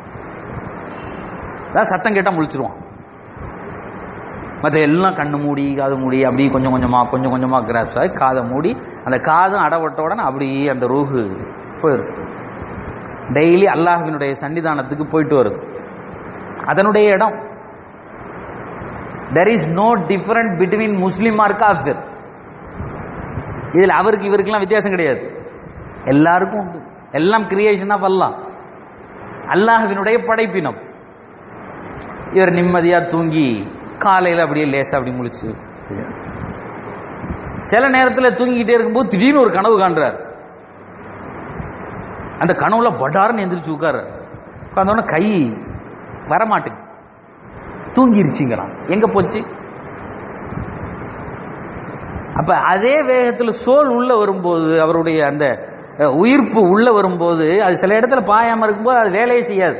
அதான் சத்தம் கேட்டா முழிச்சிருவான் மற்ற எல்லாம் கண்ணு மூடி காது மூடி அப்படி கொஞ்சம் கொஞ்சமா கொஞ்சம் கொஞ்சமா கிராப்ஸ் ஆகி காதை மூடி அந்த காதும் அடவட்ட உடனே அப்படியே அந்த ரூஹு போயிடும் டெய்லி அல்லாஹ்வினுடைய சன்னிதானத்துக்கு போயிட்டு வருது அதனுடைய இடம் there is no different between Muslim or காஃபிர் இதில் அவருக்கு இவருக்கெல்லாம் வித்தியாசம் கிடையாது எல்லாருக்கும் உண்டு எல்லாம் கிரியேஷன் ஆஃப் அல்லாஹ் அல்லாஹ்வினுடைய படைப்பினம் இவர் நிம்மதியா தூங்கி காலையில் அப்படியே லேசா அப்படி முழிச்சு சில நேரத்தில் தூங்கிக்கிட்டே இருக்கும்போது திடீர்னு ஒரு கனவு காண்றார் அந்த கனவுல படார்னு எந்திரிச்சு உட்கார உட்காந்தோடனே கை வரமாட்டுக்கு தூங்கிருச்சுங்கிறான் எங்க போச்சு அப்ப அதே வேகத்துல சோல் உள்ள வரும்போது அவருடைய அந்த அஹ், உயிர்ப்பு உள்ள வரும்போது அது சில இடத்துல பாயாம இருக்கும்போது அது வேலையே செய்யாது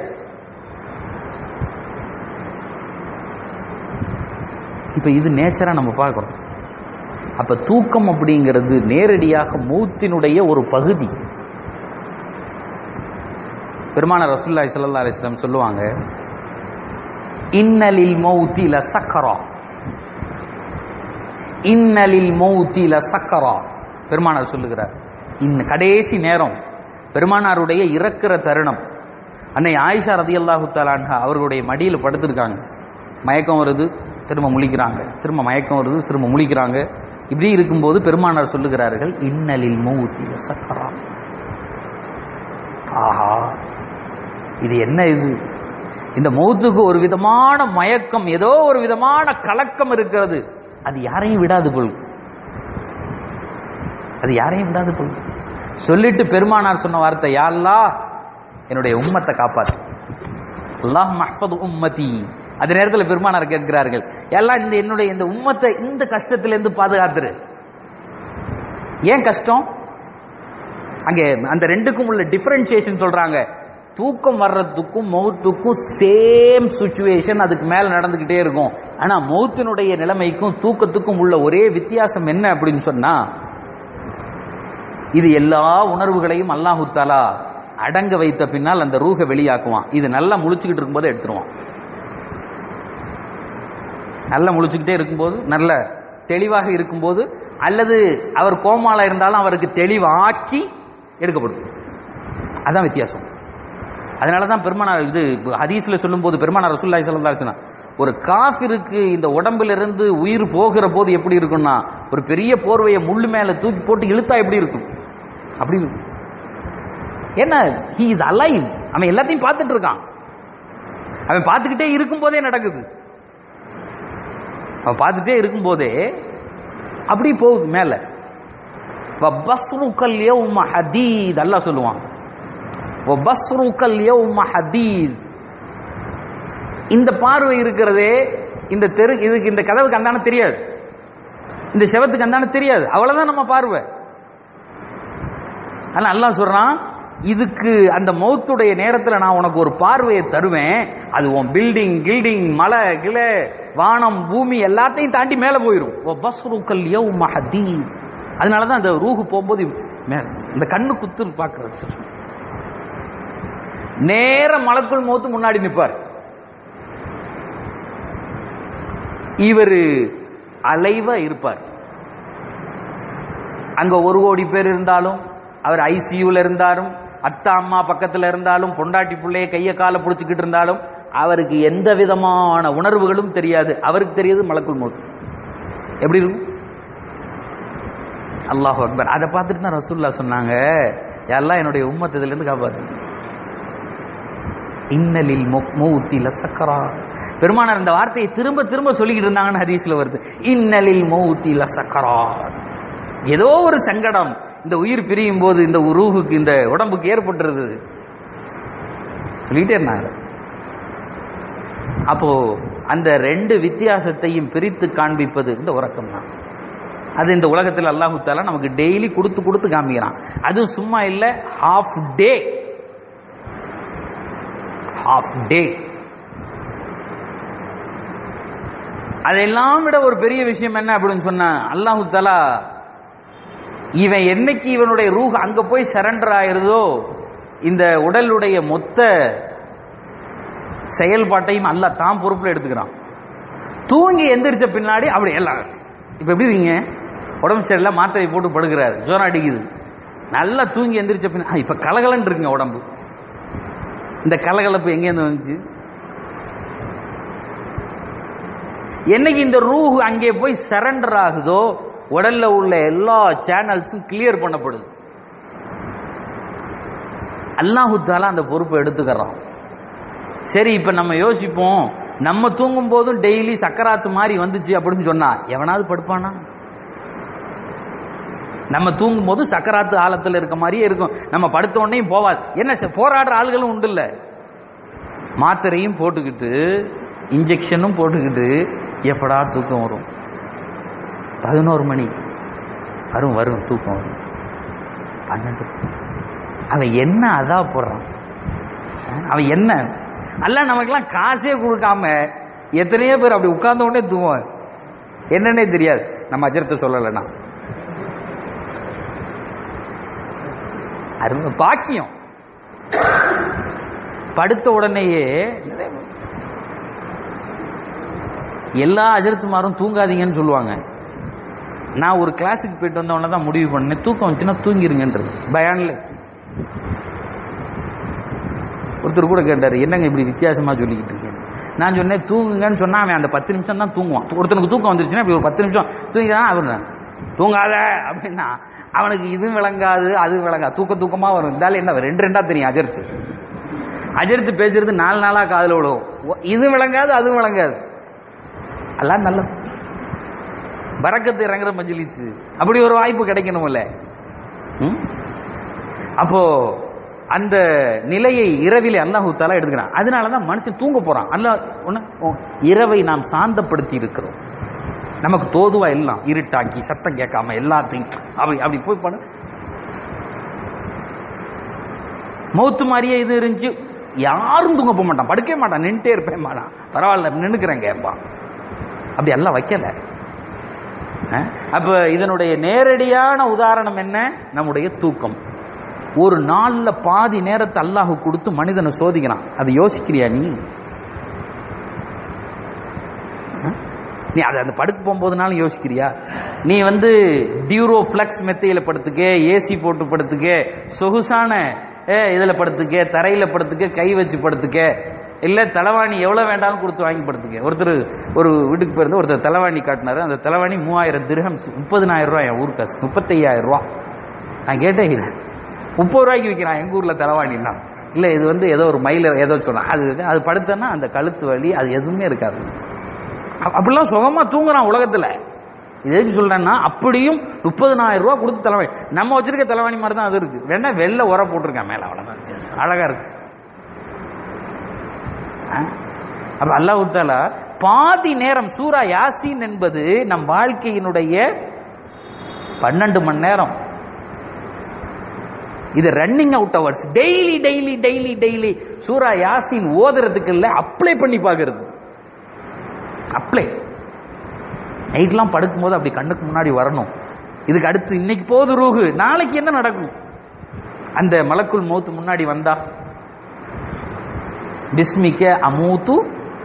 இப்ப இது நேச்சரா நம்ம பார்க்கிறோம் அப்ப தூக்கம் அப்படிங்கிறது நேரடியாக மூத்தினுடைய ஒரு பகுதி பெருமான ரசூலுல்லாஹி ஸல்லல்லாஹு அலைஹி வஸல்லம் சொல்லுவாங்க இன்னலில் மௌத்தி ல சக்கரா இன்னலில் மௌத்தி ல சக்கரா பெருமானார் சொல்லுகிறார் இந்த கடைசி நேரம் பெருமானாருடைய இறக்கிற தருணம் அன்னை ஆயிஷா ரதியல்லாஹு தஆலா அவர்களுடைய மடியில் படுத்திருக்காங்க மயக்கம் வருது திரும்ப முழிக்கிறாங்க திரும்ப மயக்கம் வருது திரும்ப முழிக்கிறாங்க இப்படி இருக்கும்போது பெருமானார் சொல்லுகிறார்கள் இன்னலில் மௌத்தி ல சக்கரா ஆஹா இது என்ன இது இந்த மௌத்துக்கு ஒரு விதமான மயக்கம் ஏதோ ஒரு விதமான கலக்கம் இருக்கிறது அது யாரையும் விடாது போல் அது யாரையும் விடாது போல் சொல்லிட்டு பெருமானார் சொன்ன வார்த்தை யா அல்லாஹ் என்னுடைய உம்மத்தை காப்பாத்து அல்லாஹ் மஹ்ஃபது உம்மதி அந்த நேரத்தில் பெருமானார் கேட்கிறார்கள் எல்லாம் இந்த என்னுடைய இந்த உம்மத்தை இந்த கஷ்டத்திலிருந்து பாதுகாத்துரு ஏன் கஷ்டம் அங்கே அந்த ரெண்டுக்கும் உள்ள டிஃபரன்சியேஷன் சொல்றாங்க தூக்கம் வர்றதுக்கும் மௌத்துக்கும் சேம் சுச்சுவேஷன் அதுக்கு மேல நடந்துகிட்டே இருக்கும் ஆனா மௌத்தினுடைய நிலைமைக்கும் தூக்கத்துக்கும் உள்ள ஒரே வித்தியாசம் என்ன அப்படின்னு சொன்னா இது எல்லா உணர்வுகளையும் அல்லாஹு தாலா அடங்க வைத்த பின்னால் அந்த ரூஹை வெளியாக்குவான் இது நல்லா முழிச்சுக்கிட்டு இருக்கும்போது எடுத்துருவான் நல்லா முழிச்சுக்கிட்டே இருக்கும்போது நல்ல தெளிவாக இருக்கும்போது அல்லது அவர் கோமால இருந்தாலும் அவருக்கு தெளிவாக்கி எடுக்கப்படும் அதான் வித்தியாசம் அதனால தான் பெருமானார் இது ஹதீஸ்ல சொல்லும்போது பெருமானார் ரசூல்லாய் ஸல்லல்லாஹு அலைஹி ஒரு காஃபிருக்கு இந்த உடம்புல இருந்து உயிர் போகிற போது எப்படி இருக்கும்னா ஒரு பெரிய போர்வையை முள்ளு மேல தூக்கி போட்டு இழுத்தா எப்படி இருக்கும் அப்படி இருக்கும் என்ன ஹி இஸ் அலைவ் அவன் எல்லாத்தையும் பார்த்துட்டு இருக்கான் அவன் பார்த்துக்கிட்டே இருக்கும் போதே நடக்குது அவன் பார்த்துட்டே இருக்கும் போதே அப்படி போகுது மேல வபஸ்ருக்கல் யௌம ஹதீத் அல்லாஹ் சொல்லுவான் வபஸ்ருக்கல் யௌம ஹதீத் இந்த பார்வை இருக்கிறதே இந்த தெரு இதுக்கு இந்த கதவுக்கு அந்தான தெரியாது இந்த செவத்துக்கு அந்தான தெரியாது அவ்வளவுதான் நம்ம பார்வை ஆனா அல்லாஹ் சொல்றான் இதுக்கு அந்த மௌத்துடைய நேரத்துல நான் உனக்கு ஒரு பார்வையை தருவேன் அது உன் பில்டிங் கில்டிங் மலை கிளை வானம் பூமி எல்லாத்தையும் தாண்டி மேல போயிரும் பஸ்ருக்கல் யௌம ஹதீத் அதனாலதான் அந்த ரூஹு போகும்போது மேல இந்த கண்ணு குத்து பாக்குறது நேர மலக்குள் மௌத்து முன்னாடி நிற்பார் இவர் அலைவா இருப்பார் அங்க ஒரு கோடி பேர் இருந்தாலும் அவர் ஐசியூல இருந்தாலும் அத்தா அம்மா பக்கத்துல இருந்தாலும் பொண்டாட்டி பிள்ளைய கைய காலை பிடிச்சிக்கிட்டு இருந்தாலும் அவருக்கு எந்த விதமான உணர்வுகளும் தெரியாது அவருக்கு தெரியாது மலக்குள் மௌத் எப்படி இருக்கும் அல்லாஹ் அக்பர் அதை பார்த்துட்டு தான் ரசூல்லா சொன்னாங்க எல்லாம் என்னுடைய உம்மத்ததுல இருந்து காப்பாத்து இன்னலில் மௌத்தி லசக்கரா பெருமானார் இந்த வார்த்தையை திரும்ப திரும்ப சொல்லிக்கிட்டு இருந்தாங்கன்னு ஹதீஸ்ல வருது இன்னலில் மௌத்தி லசக்கரா ஏதோ ஒரு சங்கடம் இந்த உயிர் பிரியும் போது இந்த ரூஹுக்கு இந்த உடம்புக்கு ஏற்பட்டுருது சொல்லிட்டே இருந்தாங்க அப்போ அந்த ரெண்டு வித்தியாசத்தையும் பிரித்து காண்பிப்பது இந்த உறக்கம் தான் அது இந்த உலகத்தில் அல்லாஹு தாலா நமக்கு டெய்லி கொடுத்து கொடுத்து காமிக்கிறான் அதுவும் சும்மா இல்லை ஹாஃப் டே ஹாஃப் டே அதெல்லாம் விட ஒரு பெரிய விஷயம் என்ன அப்படின்னு சொன்னா அல்லாஹு தாலா இவன் என்னைக்கு இவனுடைய ரூஹ் அங்க போய் சரண்டர் ஆயிருதோ இந்த உடலுடைய மொத்த செயல்பாட்டையும் அல்ல தான் பொறுப்புல எடுத்துக்கிறான் தூங்கி எந்திரிச்ச பின்னாடி அப்படி எல்லாம் இப்ப எப்படி இருக்கீங்க உடம்பு சரியில்லை மாத்திரை போட்டு படுக்கிறாரு ஜோரம் அடிக்குது நல்லா தூங்கி எந்திரிச்ச பின்னா இப்ப கலகலன்னு இருக்குங்க உடம்பு இந்த கலகலப்பு எங்கேருந்து வந்துச்சு என்னைக்கு இந்த ரூஹ் அங்கே போய் சரண்டர் ஆகுதோ உடல்ல உள்ள எல்லா சேனல்ஸும் கிளியர் பண்ணப்படுது அல்லாஹு தாலா அந்த பொறுப்பை எடுத்துக்கிறான் சரி இப்ப நம்ம யோசிப்போம் நம்ம தூங்கும் போதும் டெய்லி சக்கராத்து மாதிரி வந்துச்சு அப்படின்னு சொன்னா எவனாவது படுப்பானா நம்ம தூங்கும் போது சக்கராத்து ஆழத்தில் இருக்க மாதிரியே இருக்கும் நம்ம படுத்த உடனே போவாது என்ன போராடுற ஆளுகளும் உண்டு இல்ல மாத்திரையும் போட்டுக்கிட்டு இன்ஜெக்ஷனும் போட்டுக்கிட்டு எப்படா தூக்கம் வரும் பதினோரு மணி வரும் வரும் தூக்கம் வரும் பன்னெண்டு அவன் என்ன அதா போடுறான் அவன் என்ன அல்ல நமக்கெல்லாம் காசே கொடுக்காம எத்தனையோ பேர் அப்படி உட்கார்ந்த உடனே தூங்குவாங்க என்னன்னே தெரியாது நம்ம அஜரத்தை சொல்லலைன்னா அருமை பாக்கியம் படுத்த உடனேயே எல்லா அஜரத்துமாரும் தூங்காதீங்கன்னு சொல்லுவாங்க நான் ஒரு கிளாஸுக்கு போயிட்டு வந்தவொடனே தான் முடிவு பண்ணேன் தூக்கம் வந்துச்சுன்னா தூங்கிருங்கன்றது பயான்ல ஒருத்தர் கூட கேட்டார் என்னங்க இப்படி வித்தியாசமா சொல்லிக்கிட்டு இருக்கீங்க நான் சொன்னேன் தூங்குங்கன்னு சொன்னா அவன் அந்த பத்து நிமிஷம் தான் தூங்குவான் ஒருத்தனுக்கு தூக்கம் வந்துருச்சுன்னா இப்படி ஒரு பத்து நிமிஷம் தூங்கிதான் அவர் தூங்காத அப்படின்னா அவனுக்கு இது விளங்காது அது விளங்காது தூக்க தூக்கமா வரும் இருந்தாலும் என்ன ரெண்டு ரெண்டா தெரியும் அஜர்த்து அஜர்த்து பேசுறது நாலு நாளா காதுல விழுவும் ஒ- இது விளங்காது அதுவும் விளங்காது எல்லாம் நல்லது பறக்கத்து இறங்குற மஜ்லிஸ் அப்படி ஒரு வாய்ப்பு கிடைக்கணும்ல ம்? அப்போ அந்த நிலையை இரவிலே அல்லாஹு தாலா எடுக்கிறான் அதனால தான் மனுஷன் தூங்க போறான் அல்லாஹ் ஒண்ணு ஓ, இரவை நாம் சாந்தப்படுத்தி இருக்கிறோம் நமக்கு தோதுவா எல்லாம் இருட்டாக்கி சத்தம் கேட்காம எல்லாத்தையும் அப்படி அப்படி போய் பண்ண மௌத்து மாதிரியே இது இருந்துச்சு யாரும் தூங்க போக மாட்டான் படுக்கவே மாட்டான் நின்றுட்டே இருப்பேன் மாட்டான் பரவாயில்ல நின்னுக்கிறேன் கேட்பான் அப்படி எல்லாம் வைக்கல அஹ்? அப்ப இதனுடைய நேரடியான உதாரணம் என்ன நம்முடைய தூக்கம் ஒரு நாள்ல பாதி நேரத்தை அல்லாஹ் கொடுத்து மனிதனை சோதிக்கிறான் அதை யோசிக்கிறியா நீ அஹ்? நீ அதை அந்த படுக்க போகும்போதுனாலும் யோசிக்கிறியா நீ வந்து டியூரோ ஃபிளக்ஸ் மெத்தையில படுத்துக்க ஏசி போட்டு படுத்துக்க சொகுசான ஏ, இதுல படுத்துக்க தரையில படுத்துக்க கை வச்சு படுத்துக்க இல்ல தலைவாணி எவ்வளவு வேண்டாலும் கொடுத்து வாங்கி படுத்துக்க ஒருத்தர் ஒரு வீட்டுக்கு போயிருந்து ஒருத்தர் தலைவாணி காட்டினாரு அந்த தலைவாணி மூவாயிரம் திருகம் முப்பதினாயிரம் ரூபாய் என் ஊர் காசு முப்பத்தையாயிரம் ரூபா நான் கேட்டே இல்லை முப்பது ரூபாய்க்கு விற்கிறான் எங்க ஊர்ல தலைவாணின்னா இல்ல இது வந்து ஏதோ ஒரு மயில ஏதோ சொன்னான் அது இது. அது படுத்தேன்னா அந்த கழுத்து வலி அது எதுவுமே இருக்காது அ- அப்படிலாம் சுகமா தூங்குறான் உலகத்துல இது எதுக்கு சொல்றேன்னா அப்படியும் முப்பதுனாயிரம் ரூபாய் கொடுத்து தலைவாணி நம்ம வச்சிருக்க தலைவாணி மாதிரி தான் அது இருக்கு வேணா வெள்ளை உர போட்டிருக்கேன் மேல அவ்வளவுதான் அழகா இருக்கு ஆ? அப்ப அல்லாஹ் தாலா பாதி நேரம் சூரா யாசீன் என்பது நம் வாழ்க்கையினுடைய பன்னெண்டு மணி நேரம் இது running out hours daily daily daily daily சூரா யாசின் ஓதுறதுக்கு இல்ல அப்ளை பண்ணி பார்க்கிறது அப்ளை நைட்லாம் படுக்கும்போது அப்படி கண்ணுக்கு முன்னாடி வரணும் இதுக்கு அடுத்து இன்னைக்கு போகுது ரூஹு நாளைக்கு என்ன நடக்கும் அந்த மலக்குள் மௌத்து முன்னாடி வந்தா பிஸ்மிக்க அமூத்து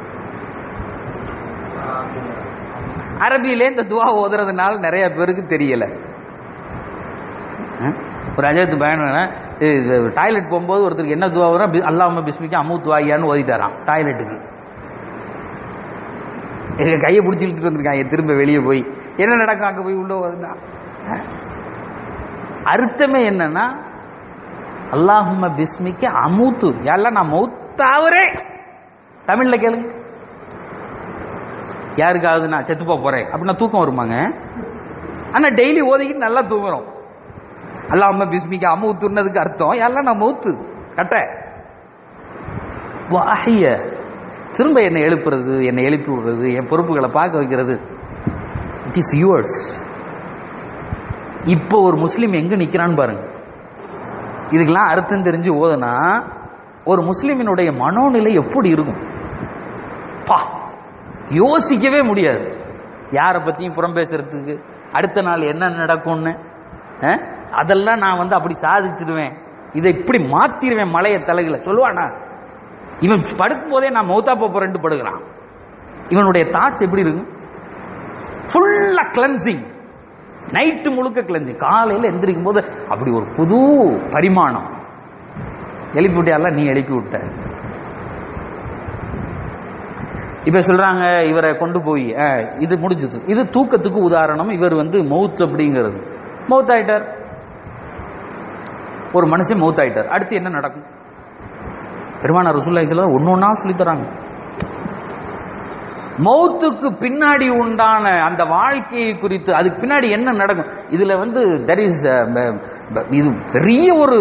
அரபியிலே இந்த துவா ஓதுறதுனால நிறைய பேருக்கு தெரியல அஹ்? ஒரு அஜயத்து பயணம் டாய்லெட் போகும்போது ஒருத்தருக்கு என்ன துவா வரும் அல்லாம பிஸ்மிக்க அமூத்து வாயான்னு ஓதிட்டாராம் டாய்லெட்டுக்கு எங்க கையை பிடிச்சி இழுத்துட்டு வந்திருக்காங்க திரும்ப வெளியே போய் என்ன நடக்கும் அங்க போய் உள்ள ஓதுனா அஹ்? அர்த்தமே என்னன்னா அல்லாஹும்ம பிஸ்மிக்க அமூத்து யாரெல்லாம் நான் மௌத்தாவரே தமிழ்ல கேளுங்க யாருக்காவது நான் செத்து போக போறேன் அப்படின்னா தூக்கம் வருமாங்க ஆனா டெய்லி ஓதிக்கிட்டு நல்லா தூங்குறோம் அல்லாம பிஸ்மிக்க அமூத்துன்னதுக்கு அர்த்தம் யாரெல்லாம் நான் மௌத்து கட்ட வாஹிய திரும்ப என்னை எழுப்புறது என்னை எழுப்பி விடுறது என் பொறுப்புகளை பார்க்க வைக்கிறது இட் இஸ் யுவர்ஸ் இப்போ ஒரு முஸ்லீம் எங்க நிக்கிறான்னு பாருங்க இதுக்கெல்லாம் அர்த்தம் தெரிஞ்சு ஓதுனா ஒரு முஸ்லிமினுடைய மனோநிலை எப்படி இருக்கும் பா யோசிக்கவே முடியாது யாரை பத்தியும் புறம் பேசுறதுக்கு அடுத்த நாள் என்ன நடக்கும்னு அஹ்? அதெல்லாம் நான் வந்து அப்படி சாதிச்சிடுவேன் இதை இப்படி மாத்திடுவேன் மலையை தலைகளை சொல்லுவானா இவன் படுக்கும் போதே நான் மௌத்தா போறேன்ட்டு படுக்கிறான் இவனுடைய தாட்ஸ் எப்படி இருக்கும் ஃபுல்லா கிளன்சிங் நைட்டு முழுக்க கிளன்சிங் காலையில் எந்திரிக்கும் போது அப்படி ஒரு புது பரிமாணம் எழுப்பி விட்டியால நீ எழுப்பி விட்ட இப்ப சொல்றாங்க இவரை கொண்டு போய் அஹ், இது முடிஞ்சது இது தூக்கத்துக்கு உதாரணம் இவர் வந்து மவுத் அப்படிங்கிறது மவுத் ஆயிட்டார் ஒரு மனுஷன் மவுத் ஆயிட்டார் அடுத்து என்ன நடக்கும் பெருமான ரசூல்லா இஸ்லாம் ஒன்னு ஒன்னா சொல்லி தராங்க மௌத்துக்கு பின்னாடி உண்டான அந்த வாழ்க்கையை குறித்து அதுக்கு பின்னாடி என்ன நடக்கும் இதுல வந்து தெர் இஸ் இது பெரிய ஒரு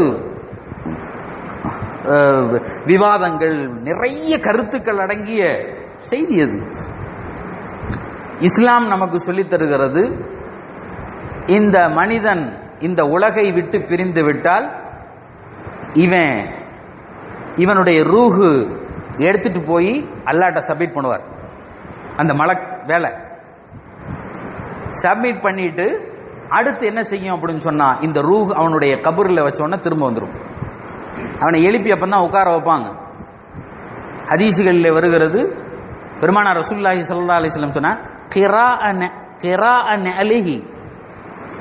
அஹ், விவாதங்கள் நிறைய கருத்துக்கள் அடங்கிய செய்தி அது இஸ்லாம் நமக்கு சொல்லித் தருகிறது இந்த மனிதன் இந்த உலகை விட்டு பிரிந்து விட்டால் இவன் இவனுடைய ரூஹு எடுத்துட்டு போய் அல்லாட்ட சப்மிட் பண்ணுவார் அந்த மலக் வேலை சப்மிட் பண்ணிட்டு அடுத்து என்ன செய்யும் அப்படின்னு சொன்னா இந்த ரூஹ் அவனுடைய கபூரில் வச்சோன்னா திரும்ப வந்துடும் அவனை எழுப்பி அப்பதான் உட்கார வைப்பாங்க ஹதீசுகளில் வருகிறது பெருமானா ரசூல்லாஹி ஸல்லல்லாஹு அலைஹி வஸல்லம் சொன்னா கிரா அன் கிரா அன் அலிஹி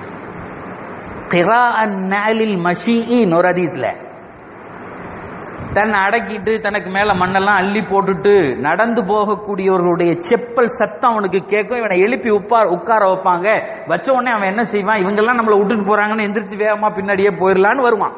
கிரா அன் அலில் மஷீஇன் ஒரு ஹதீஸ்ல தன்னை அடக்கிட்டு தனக்கு மேல மண்ணெல்லாம் அள்ளி போட்டுட்டு நடந்து போகக்கூடியவர்களுடைய செப்பல் சத்தம் அவனுக்கு கேட்கும் இவனை எழுப்பி உட்கார உட்கார வைப்பாங்க வச்ச உடனே அவன் என்ன செய்வான் இவங்கெல்லாம் நம்மளை விட்டுட்டு போறாங்கன்னு எந்திரிச்சு வேகமா பின்னாடியே போயிடலான்னு வருவான்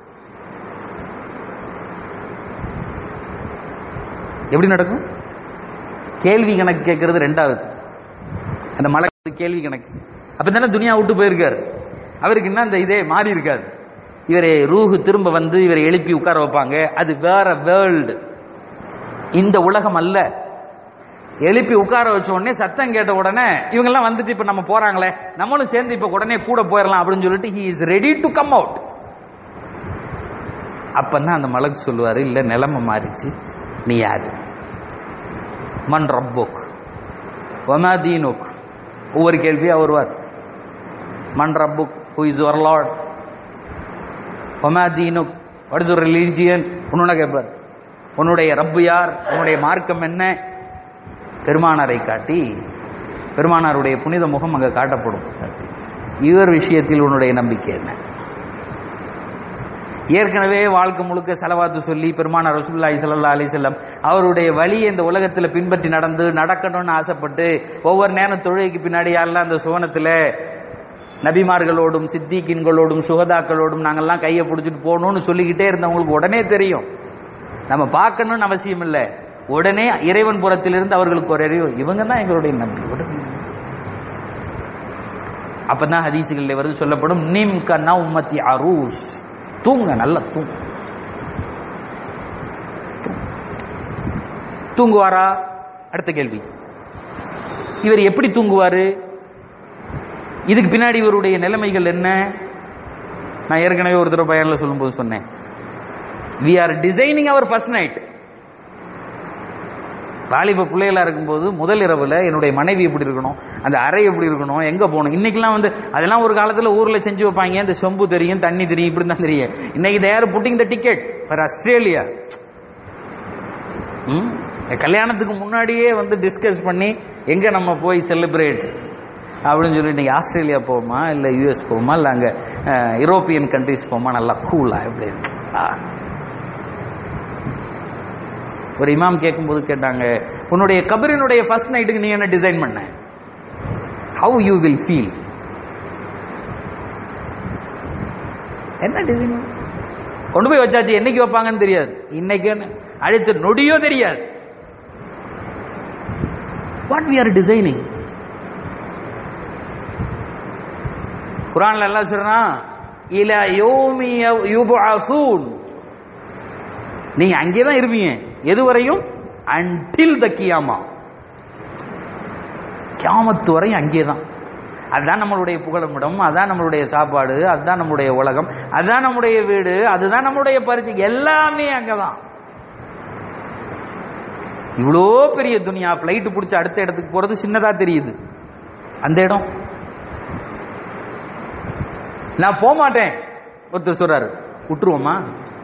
எப்படி நடக்கும் கேள்வி கணக்கு கேட்கறது ரெண்டாவது அந்த மலை கேள்வி கணக்கு அப்பதானே துனியா விட்டு போயிருக்காரு அவருக்கு என்ன அந்த இதே மாறி இருக்காது இவரை ரூஹு திரும்ப வந்து இவரை எழுப்பி உட்கார வைப்பாங்க அது வேற வேர்ல்டு இந்த உலகம் அல்ல எழுப்பி உட்கார வச்ச உடனே சத்தம் கேட்ட உடனே இவங்கெல்லாம் வந்துட்டு இப்ப நம்ம போறாங்களே நம்மளும் சேர்ந்து இப்ப உடனே கூட போயிடலாம் அப்படின்னு சொல்லிட்டு he is ready to come out அப்பதான் அந்த மலக்கு சொல்லுவாரு இல்ல நிலைமை மாறிச்சு நீ யாரு மன் ரப்புக் ஒமா தீனுக் ஒவ்வொரு கேள்வியா வருவார் மன் ரப்புக் ஹூ இஸ் யுவர் லார்ட் ஒமா தீனுக் வாட் இஸ் ரிலீஜியன் உன்னோட கேட்பார் உன்னுடைய ரப்பு யார் உன்னுடைய மார்க்கம் என்ன பெருமானாரை காட்டி பெருமானாருடைய புனித முகம் அங்க காட்டப்படும் இவர் விஷயத்தில் உன்னுடைய நம்பிக்கை என்ன ஏற்கனவே வாழ்க்கை முழுக்க செலவாத்து சொல்லி பெருமானார் ரசூலுல்லாஹி ஸல்லல்லாஹு அலைஹி வஸல்லம் அவருடைய வழியை இந்த உலகத்துல பின்பற்றி நடந்து நடக்கணும்னு ஆசைப்பட்டு ஒவ்வொரு நேரம் தொழுகைக்கு பின்னாடி யாரெல்லாம் அந்த சுவனத்துல நபிமார்களோடும் சித்திகின்களோடும் சுகதாக்களோடும் நாங்கெல்லாம் கையை பிடிச்சிட்டு போகணும்னு சொல்லிக்கிட்டே இருந்தவங்களுக்கு உடனே தெரியும் நம்ம பார்க்கணும்னு அவசியம் இல்லை உடனே இறைவன் புறத்திலிருந்து அவர்களுக்கு ஒரு அறிவு இவங்க தான் எங்களுடைய நம்பி உடனே அப்பதான் ஹதீசுகளில் வருது சொல்லப்படும் நிம் கண்ணா உம்மத்தி அரூஷ் தூங்க நல்ல தூங்க தூங்குவாரா அடுத்த கேள்வி இவர் எப்படி தூங்குவாரு இதுக்கு பின்னாடி இவருடைய நிலைமைகள் என்ன நான் ஏற்கனவே ஒரு தடவை பயனில் சொல்லும்போது சொன்னேன் we are designing our first night வாலிப பிள்ளைகளா இருக்கும்போது முதல் இரவுல என்னுடைய மனைவி எப்படி இருக்கணும் அந்த அறை எப்படி இருக்கணும் எங்க போகணும் இன்னைக்கெல்லாம் வந்து அதெல்லாம் ஒரு காலத்துல ஊர்ல செஞ்சு வைப்பாங்க இந்த சொம்பு தெரியும் தண்ணி தெரியும் இப்படி தான் தெரியும் இன்னைக்கு they're putting the ticket for Australia கல்யாணத்துக்கு முன்னாடியே வந்து டிஸ்கஸ் பண்ணி எங்க நம்ம போய் செலிப்ரேட் அப்படின்னு சொல்லி இன்னைக்கு ஆஸ்திரேலியா போவோமா இல்லை யூஎஸ் போவோமா இல்லை அங்கே யூரோப்பியன் கண்ட்ரிஸ் போவோமா நல்லா கூலா எப்படி ஆ. ஒரு இமாம் கேட்கும்போது கேட்டாங்க உன்னுடைய கபரினுடைய ஃபர்ஸ்ட் நைட்டுக்கு நீ என்ன டிசைன் பண்ண ஹவு யூ வில் ஃபீல் என்ன டிசைன் கொண்டு போய் வச்சாச்சு என்னைக்கு வைப்பாங்கன்னு தெரியாது இன்னைக்கு அடுத்த நொடியோ தெரியாது வாட் வி ஆர் டிசைனிங் குரான்ல எல்லாம் சொல்றான் இல யோமி யுபஅசூன் நீங்க அங்கே தான் இருப்பீங்க எது வரையும் அன்டில் த கியாமா கியாமத்து வரையும் அங்கே தான் அதுதான் நம்மளுடைய புகழமிடம் அதான் நம்மளுடைய சாப்பாடு அதுதான் நம்முடைய உலகம் அதுதான் நம்முடைய வீடு அதுதான் நம்முடைய பரிசு எல்லாமே அங்கதான் இவ்வளோ பெரிய துனியா பிளைட் பிடிச்சி அடுத்த இடத்துக்கு போறது சின்னதா தெரியுது அந்த இடம் நான் போக மாட்டேன் ஒருத்தர் சொல்றாரு விட்டுருவோமா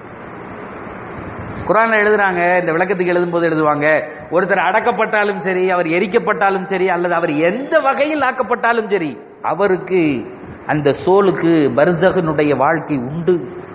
குரான்ல எழுதுறாங்க இந்த விளக்கத்துக்கு எழுதும் போது எழுதுவாங்க ஒருத்தர் அடக்கப்பட்டாலும் சரி அவர் எரிக்கப்பட்டாலும் சரி அல்லது அவர் எந்த வகையில் ஆக்கப்பட்டாலும் சரி அவருக்கு அந்த சோலுக்கு பர்சகனுடைய வாழ்க்கை உண்டு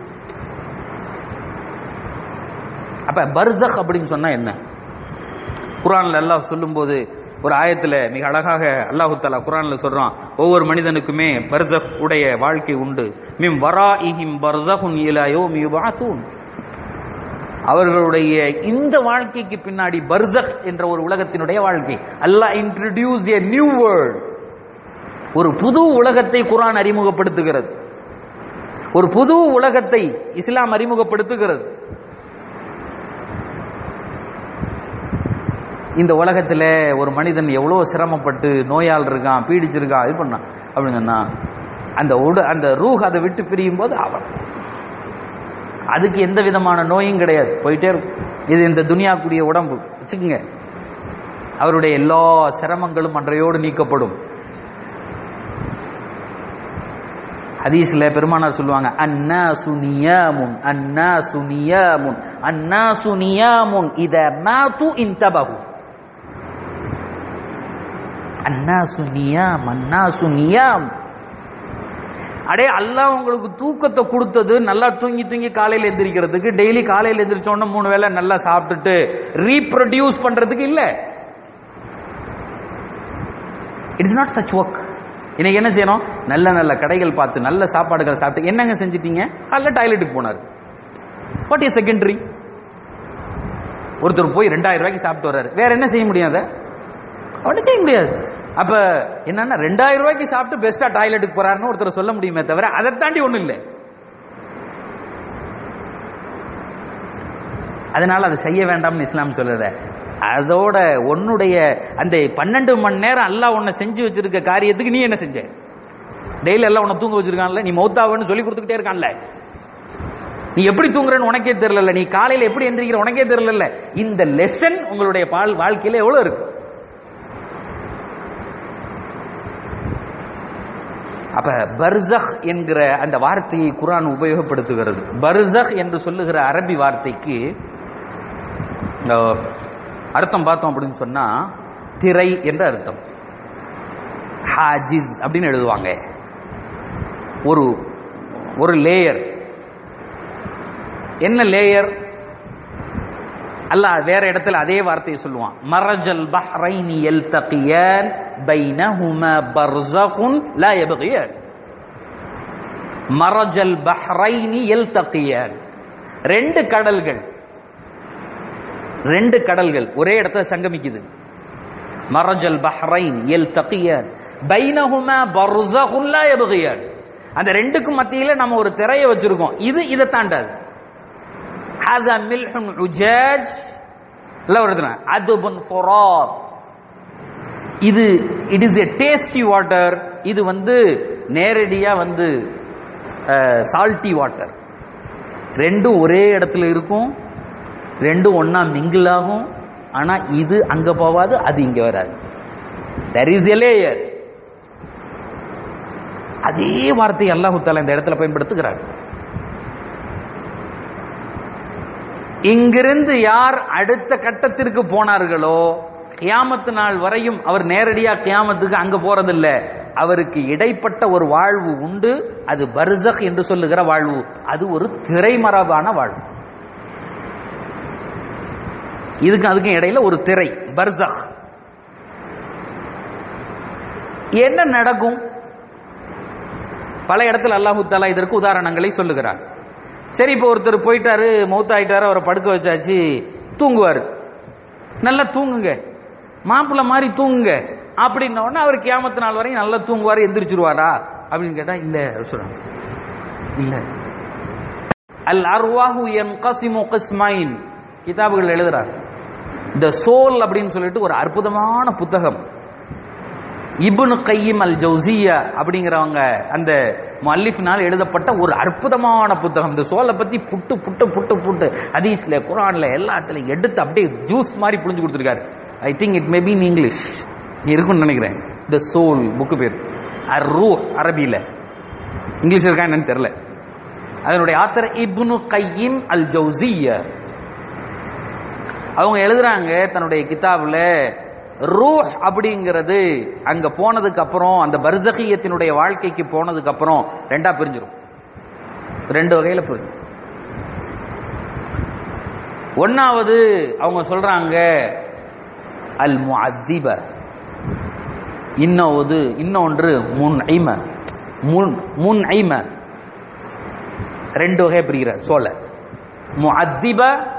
அப்ப பர்சக் அப்படின்னு சொன்னா என்ன குரான்ல அல்லாஹ் சொல்லும்போது ஒரு ஆயத்துல மிக அழகாக அல்லாஹு தாலா குரான்ல சொல்றான் ஒவ்வொரு மனிதனுக்குமே பர்சக் உடைய வாழ்க்கை உண்டு மிம் வராஇஹிம் பர்சகுன் இலா யௌமி யுபஅஸூன் அவர்களுடைய இந்த வாழ்க்கைக்கு பின்னாடி பர்சக் என்ற ஒரு உலகத்தினுடைய வாழ்க்கை அல்லாஹ் இன்ட்ரடியூஸ் எ நியூ வேர்ல்ட் ஒரு புது உலகத்தை குரான் அறிமுகப்படுத்துகிறது ஒரு புது உலகத்தை இஸ்லாம் அறிமுகப்படுத்துகிறது இந்த உலகத்துல ஒரு மனிதன் எவ்வளவு சிரமப்பட்டு நோயால் இருக்கான் பீடிச்சிருக்கான் இது பண்ணான் அப்படின்னு சொன்னா அந்த உட அந்த ரூஹ் அதை விட்டு பிரியும் போது அவன் அதுக்கு எந்த விதமான நோயும் கிடையாது போயிட்டே இருக்கும் இது இந்த துனியாக்குரிய உடம்பு வச்சுக்கோங்க அவருடைய எல்லா சிரமங்களும் அன்றையோடு நீக்கப்படும் ஹதீஸ்ல பெருமானார் சொல்லுவாங்க அன்னா சுனியாமுன் அன்னா சுனியாமுன் அன்னா சுனியாமுன் இத மாது இன்தபஹு அன்னா சுனியாம் அன்னா சுனியாம் அடே அல்லாஹ் உங்களுக்கு தூக்கத்தை கொடுத்தது நல்லா தூங்கி தூங்கி காலையில எந்திரிக்கிறதுக்கு டெய்லி காலையில எந்திரிச்ச உடனே மூணு வேளை நல்லா சாப்பிட்டுட்டு ரீப்ரொடியூஸ் பண்றதுக்கு இல்ல இட்ஸ் நாட் சச் ஒர்க் இன்னைக்கு என்ன செய்யணும் நல்ல நல்ல கடைகள் பார்த்து நல்ல சாப்பாடுகள் சாப்பிட்டு என்னங்க செஞ்சிட்டீங்க காலைல டாய்லெட்டுக்கு போனார் வாட் இஸ் செகண்டரி ஒருத்தர் போய் ரெண்டாயிரம் ரூபாய்க்கு சாப்பிட்டு வர்றாரு வேற என்ன செய்ய முடியும் அதை ஒன்றும் செய்ய முடியாது அப்ப என்னன்னா ரெண்டாயிரம் ரூபாய்க்கு சாப்பிட்டு பெஸ்டா டாய்லெட்டுக்கு போறாருன்னு ஒருத்தர் சொல்ல முடியுமே தவிர அதை தாண்டி ஒண்ணும் இல்லை அதனால அதை செய்ய வேண்டாம்னு இஸ்லாம் சொல்லல அதோட உன்னுடைய அந்த பன்னெண்டு மணி நேரம் அல்லாஹ் உன்னை செஞ்சு வச்சிருக்க காரியத்துக்கு நீ என்ன செஞ்ச டெய்லி எல்லாம் உன்னை தூங்க வச்சிருக்கான்ல நீ மௌத்தாவன்னு சொல்லி கொடுத்துக்கிட்டே இருக்கான்ல நீ எப்படி தூங்குறன்னு உனக்கே தெரியல நீ காலையில எப்படி எந்திரிக்கிற உனக்கே தெரியல இந்த லெசன் உங்களுடைய பால் வாழ்க்கையில எவ்வளவு இருக்கு அப்ப பர்சக் என்கிற அந்த வார்த்தையை குரான் உபயோகப்படுத்துகிறது பர்சக் என்று சொல்லுகிற அரபி வார்த்தைக்கு அஹ், அர்த்தம் பார்த்தோம் அப்படின்னு சொன்னா திரை என்ற அர்த்தம் ஹாஜிஸ் அப்படின்னு எழுதுவாங்க ஒரு ஒரு லேயர் என்ன லேயர் அல்லாஹ் வேற இடத்துல அதே வார்த்தையை சொல்லுவான் மரஜல் பஹ்ரைனி யல்தகியான் பைனஹுமா பர்ஸகுன் லா யப்கியான் மரஜல் பஹ்ரைனி யல்தகியான் ரெண்டு கடல்கள் ரெண்டு கடல்கள் ஒரே இடத்துல சங்கமிக்குது மரஜல் பஹ்ரைன் யல்தகியான் பைனஹுமா பர்ஸகுன் லா யப்கியான் அந்த ரெண்டுக்கும் மத்தியில நம்ம ஒரு திரையை வச்சிருக்கோம் இது இதை தாண்டாது هذا ملح عجاج لا வருதுனா அதுபுன் ஃபுராத் இது it is a tasty water இது வந்து நேரடியா வந்து சால்ட்டி வாட்டர் ரெண்டும் ஒரே இடத்துல இருக்கும் ரெண்டும் ஒண்ணா மிங்கிள் ஆகும் ஆனா இது அங்க போவாது அது இங்க வராது தர் இஸ் எ லேயர் அதே வார்த்தை அல்லாஹு தாலா இந்த இடத்துல பயன்படுத்துகிறார் இங்கிருந்து யார் அடுத்த கட்டத்திற்கு போனார்களோ கியாமத்து நாள் வரையும் அவர் நேரடியா கியாமத்துக்கு அங்க போறதில்ல அவருக்கு இடைப்பட்ட ஒரு வாழ்வு உண்டு அது பர்சக் என்று சொல்லுகிற வாழ்வு அது ஒரு திரைமரபான வாழ்வு இதுக்கு அதுக்கும் இடையில ஒரு திரை பர்சக் என்ன நடக்கும் பல இடத்துல அல்லாஹு தாலா இதற்கு உதாரணங்களை சொல்லுகிறார் சரி இப்போ ஒருத்தர் போயிட்டாரு மௌத்தாயிட்டாரு அவரை படுக்க வச்சாச்சு தூங்குவார் நல்லா தூங்குங்க மாப்பிள்ளை மாதிரி தூங்குங்க அப்படின்ன உடனே அவர் கியாமத்து நாள் வரையும் நல்லா தூங்குவார் எந்திரிச்சிருவாரா அப்படின்னு கேட்டா இல்ல சொல்றாங்க இல்ல அல் அர்வாஹு என் கசிமு கஸ்மைன் கிதாபுகள் எழுதுறார் த சோல் அப்படின்னு சொல்லிட்டு ஒரு அற்புதமான புத்தகம் இப்னு கையம் அல் ஜவுசியா அப்படிங்கிறவங்க அந்த மல்லிஃபினால் எழுதப்பட்ட ஒரு அற்புதமான புத்தகம் இந்த சோலை பத்தி புட்டு புட்டு புட்டு புட்டு ஹதீஸ்ல குரான்ல எல்லாத்துலயும் எடுத்து அப்படியே ஜூஸ் மாதிரி புரிஞ்சு கொடுத்துருக்காரு I think it may be in English இருக்கும்னு நினைக்கிறேன் த சோல் புக்கு பேர் அர் ரூ அரபியில இங்கிலீஷ் இருக்கா என்னன்னு தெரியல அதனுடைய ஆத்தர் இப்னு கையம் அல் ஜவுசியா அவங்க எழுதுறாங்க தன்னுடைய கிதாபுல ரூஹ் அப்படிங்கிறது அங்க போனதுக்கு அப்புறம் அந்த பர்சகியத்தினுடைய வாழ்க்கைக்கு போனதுக்கு அப்புறம் ரெண்டா பிரிஞ்சிரும் ரெண்டு வகையில பிரிஞ்சு ஒன்னாவது அவங்க சொல்றாங்க அல் முஅத்திப இன்னொரு இன்னொன்று முன் ஐம முன் முன் ஐம ரெண்டு வகை பிரிகிறார் சோழ முஅத்திப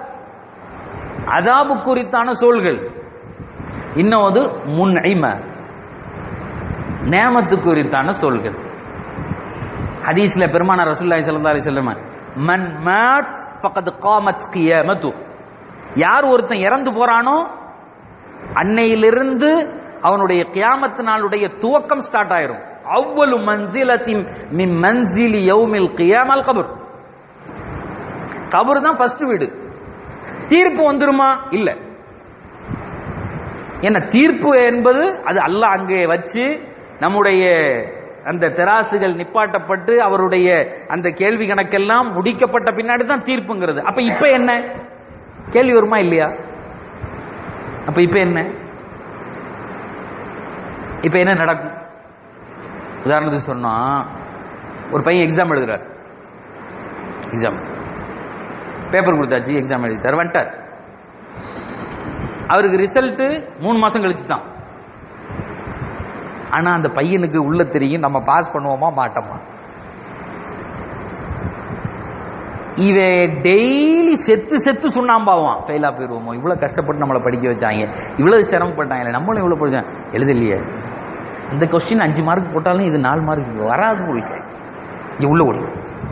அதாபு குறித்தான சோல்கள் இன்னொரு முன் ஐம நேமத்து குறித்தான சொல்கள் ஹதீஸ்ல பெருமான ரசூலுல்லாஹி ஸல்லல்லாஹு அலைஹி வஸல்லம் மன் மாட் ஃபகத் காமத் கியாமத்து யார் ஒருத்தன் இறந்து போறானோ அன்னையிலிருந்து அவனுடைய கியாமத்து நாளுடைய துவக்கம் ஸ்டார்ட் ஆயிரும் அவ்வளவு மன்சிலத்தின் மின் மன்சிலி யௌமில் கியாமல் கபர் கபர் தான் ஃபர்ஸ்ட் வீடு தீர்ப்பு வந்துருமா இல்ல என்ன தீர்ப்பு என்பது அது அல்லாஹ் அங்கே வச்சு நம்முடைய அந்த தெராசுகள் நிப்பாட்டப்பட்டு அவருடைய அந்த கேள்வி கணக்கெல்லாம் முடிக்கப்பட்ட பின்னாடி தான் தீர்ப்புங்கிறது அப்ப இப்ப என்ன கேள்வி வருமா இல்லையா அப்ப இப்ப என்ன இப்ப என்ன நடக்கும் உதாரணத்துக்கு சொன்னா ஒரு பையன் எக்ஸாம் எழுதுறார் எக்ஸாம் பேப்பர் கொடுத்தாச்சு எக்ஸாம் எழுதிட்டார் வந்துட்டார் அவருக்கு ரிசல்ட் மூணு மாசம் கழிச்சு தான் ஆனா அந்த பையனுக்கு உள்ள தெரியும் நம்ம பாஸ் பண்ணுவோமா மாட்டோமா இவன் டெய்லி செத்து செத்து சுண்ணாம்பாவான் ஃபெயிலா போயிருவோமோ இவ்வளவு கஷ்டப்பட்டு நம்மளை படிக்க வச்சாங்க இவ்வளவு சிரமப்பட்டாங்க நம்மளும் இவ்வளவு படிச்சோம் எழுதலையே இந்த கொஸ்டின் அஞ்சு மார்க் போட்டாலும் இது நாலு மார்க் வராது உங்களுக்கு இங்க உள்ள ஓடி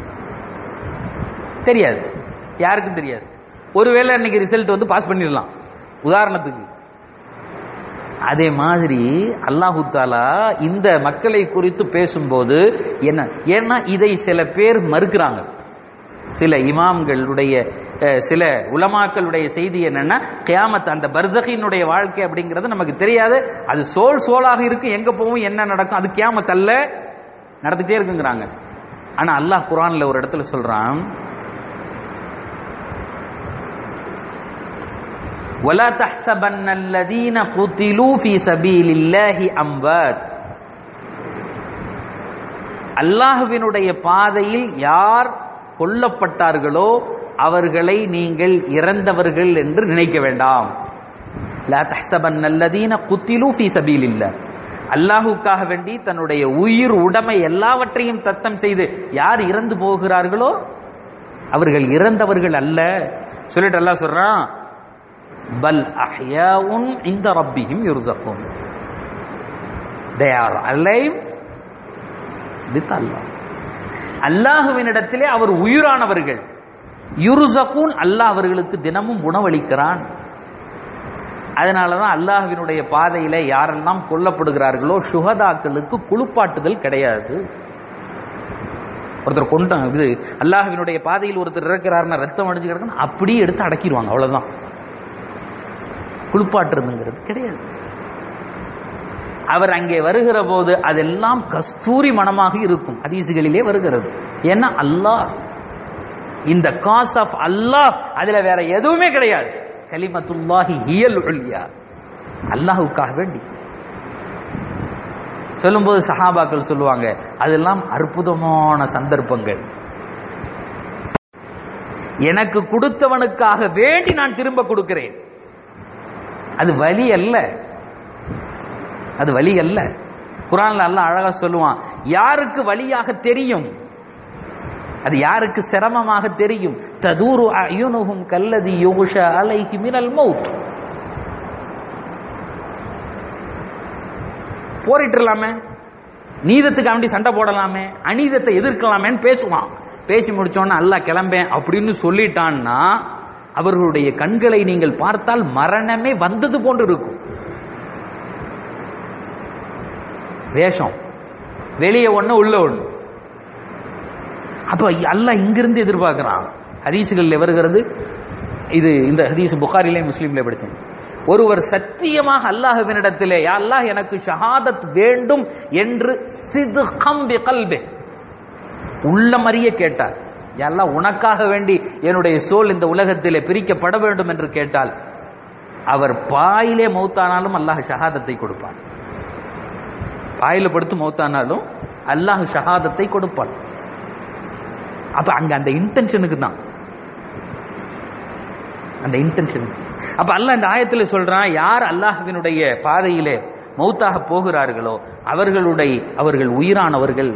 தெரியாது யாருக்கும் தெரியாது ஒருவேளை இன்னைக்கு ரிசல்ட் வந்து பாஸ் பண்ணிடலாம் உதாரணத்துக்கு அதே மாதிரி அல்லாஹு தாலா இந்த மக்களை குறித்து பேசும்போது என்ன ஏன்னா இதை சில பேர் மறுக்கிறாங்க சில இமாம்களுடைய அஹ், சில உலமாக்களுடைய செய்தி என்னன்னா கியாமத் அந்த பர்சகினுடைய வாழ்க்கை அப்படிங்கிறது நமக்கு தெரியாது அது சோல் சோலாக இருக்கு எங்க போகும் என்ன நடக்கும் அது கியாமத் அல்ல நடந்துட்டே இருக்குங்கிறாங்க ஆனா அல்லாஹ் குரான்ல ஒரு இடத்துல சொல்றான் ولا تحسبن الذين قتلوا في سبيل الله اموات அல்லாஹ்வினுடைய பாதையில் யார் கொல்லப்பட்டார்களோ அவர்களை நீங்கள் இறந்தவர்கள் என்று நினைக்க வேண்டாம் லா தஹ்சபன் அல்லதீன குத்திலு ஃபீ சபீலில்லாஹ் அல்லாஹுக்காக வேண்டி தன்னுடைய உயிர் உடைமை எல்லாவற்றையும் தத்தம் செய்து யார் இறந்து போகிறார்களோ அவர்கள் இறந்தவர்கள் அல்ல சொல்லிட்டு அல்லாஹ் சொல்றான் பல் அஹ்யாஉன் இந்த ரப்பிஹிம் யுர்ஸகுன் தே ஆர் அலைவ் வித் அல்லாஹ் அல்லாஹுவினிடத்திலே அவர் உயிரானவர்கள் யுருசகூன் அல்லாஹ் அவர்களுக்கு தினமும் உணவளிக்கிறான் அதனாலதான் அல்லாஹ்வினுடைய பாதையில யாரெல்லாம் கொல்லப்படுகிறார்களோ சுகதாக்களுக்கு குளிப்பாட்டுதல் கிடையாது ஒருத்தர் கொண்டாங்க இது அல்லாஹ்வினுடைய பாதையில் ஒருத்தர் இறக்கிறாருன்னா ரத்தம் அடிச்சு கிடக்குன்னு அப்படியே எடுத்து அடக்கிடுவாங்க அவ்வளவுதான் குளிப்பாட்டுறதுங்கிறது கிடையாது அவர் அங்கே வருகிற போது அதெல்லாம் கஸ்தூரி மனமாக இருக்கும் ஹதீசுகளிலே வருகிறது ஏன்னா அல்லாஹ் இந்த காஸ் ஆஃப் அல்லாஹ் அதுல வேற எதுவுமே கிடையாது கலிமத்துல்லாஹி ஹியல் உல்யா அல்லாஹுக்காக வேண்டி சொல்லும்போது சஹாபாக்கள் சொல்லுவாங்க அதெல்லாம் அற்புதமான சந்தர்ப்பங்கள் எனக்கு கொடுத்தவனுக்காக வேண்டி நான் திரும்ப கொடுக்கிறேன் அது வலி அல்ல அது வலி அல்ல குரான்ல அல்லாஹ் அழகா சொல்லுவான் யாருக்கு வழியாக தெரியும் அது யாருக்கு சிரமமாக தெரியும் ததூரு அயுனுகும் கல்லதி யுகுஷ அலைஹி மினல் மௌத் போரிட்டுலாமே நீதத்துக்கு வேண்டி சண்டை போடலாமே அநீதத்தை எதிர்க்கலாமேன்னு பேசுவான் பேசி முடிச்சோன்னா அல்லாஹ் கிளம்பேன் அப்படின்னு சொல்லிட்டான்னா அவர்களுடைய கண்களை நீங்கள் பார்த்தால் மரணமே வந்தது போன்று இருக்கும் வேஷம் வெளியே ஒண்ணு உள்ள ஒண்ணு அப்ப அல்லாஹ் இங்கிருந்து எதிர்பார்க்கிறான் ஹதீசுகள்ல வருகிறது இது இந்த ஹதீஸ் புகாரிலே முஸ்லீம்ல படித்தேன் ஒருவர் சத்தியமாக அல்லாஹுவினிடத்திலே யா அல்லாஹ் எனக்கு ஷஹாதத் வேண்டும் என்று சிதுகம் கல்பே உள்ள மறிய கேட்டார் யா அல்லாஹ் உனக்காக வேண்டி என்னுடைய சோல் இந்த உலகத்திலே பிரிக்கப்பட வேண்டும் என்று கேட்டால் அவர் பாயிலே மௌத்தானாலும் அல்லாஹ் ஷஹாதத்தை கொடுப்பான் பாயில படுத்து மௌத்தானாலும் அல்லாஹ் ஷஹாதத்தை கொடுப்பான் அப்ப அங்க அந்த இன்டென்ஷனுக்கு தான் அந்த இன்டென்ஷன் அப்ப அல்லாஹ் இந்த ஆயத்துல சொல்றான் யார் அல்லாஹ்வினுடைய பாதையிலே மௌத்தாக போகிறார்களோ அவர்களுடைய அவர்கள் உயிரானவர்கள்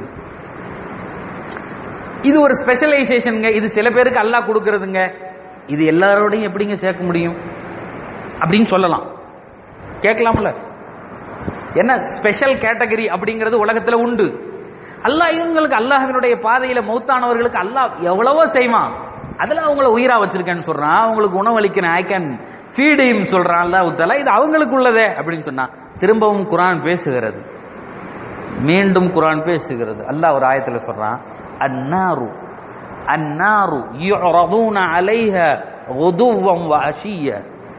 இது ஒரு ஸ்பெஷலைசேஷனுங்க இது சில பேருக்கு அல்லாஹ் கொடுக்கறதுங்க இது எல்லாரோடையும் எப்படிங்க சேர்க்க முடியும் அப்படின்னு சொல்லலாம் கேட்கலாம்ல என்ன ஸ்பெஷல் கேட்டகரி அப்படிங்கிறது உலகத்துல உண்டு அல்லாஹ் இவங்களுக்கு அல்லாஹ்வினுடைய பாதையில மௌத்தானவர்களுக்கு அல்லாஹ் எவ்வளவோ செய்வான் அதுல அவங்கள உயிரா வச்சிருக்கேன்னு சொல்றான் அவங்களுக்கு உணவளிக்கிறேன் ஐ கேன் ஃபீடையும் சொல்றான் அல்லாஹ் உத்தாலா இது அவங்களுக்கு உள்ளதே அப்படின்னு சொன்னா திரும்பவும் குரான் பேசுகிறது மீண்டும் குரான் பேசுகிறது அல்லாஹ் ஒரு ஆயத்துல சொல்றான் அன்னாரு அன்னாரு யுரதுன அலைஹ غدوا وعشيا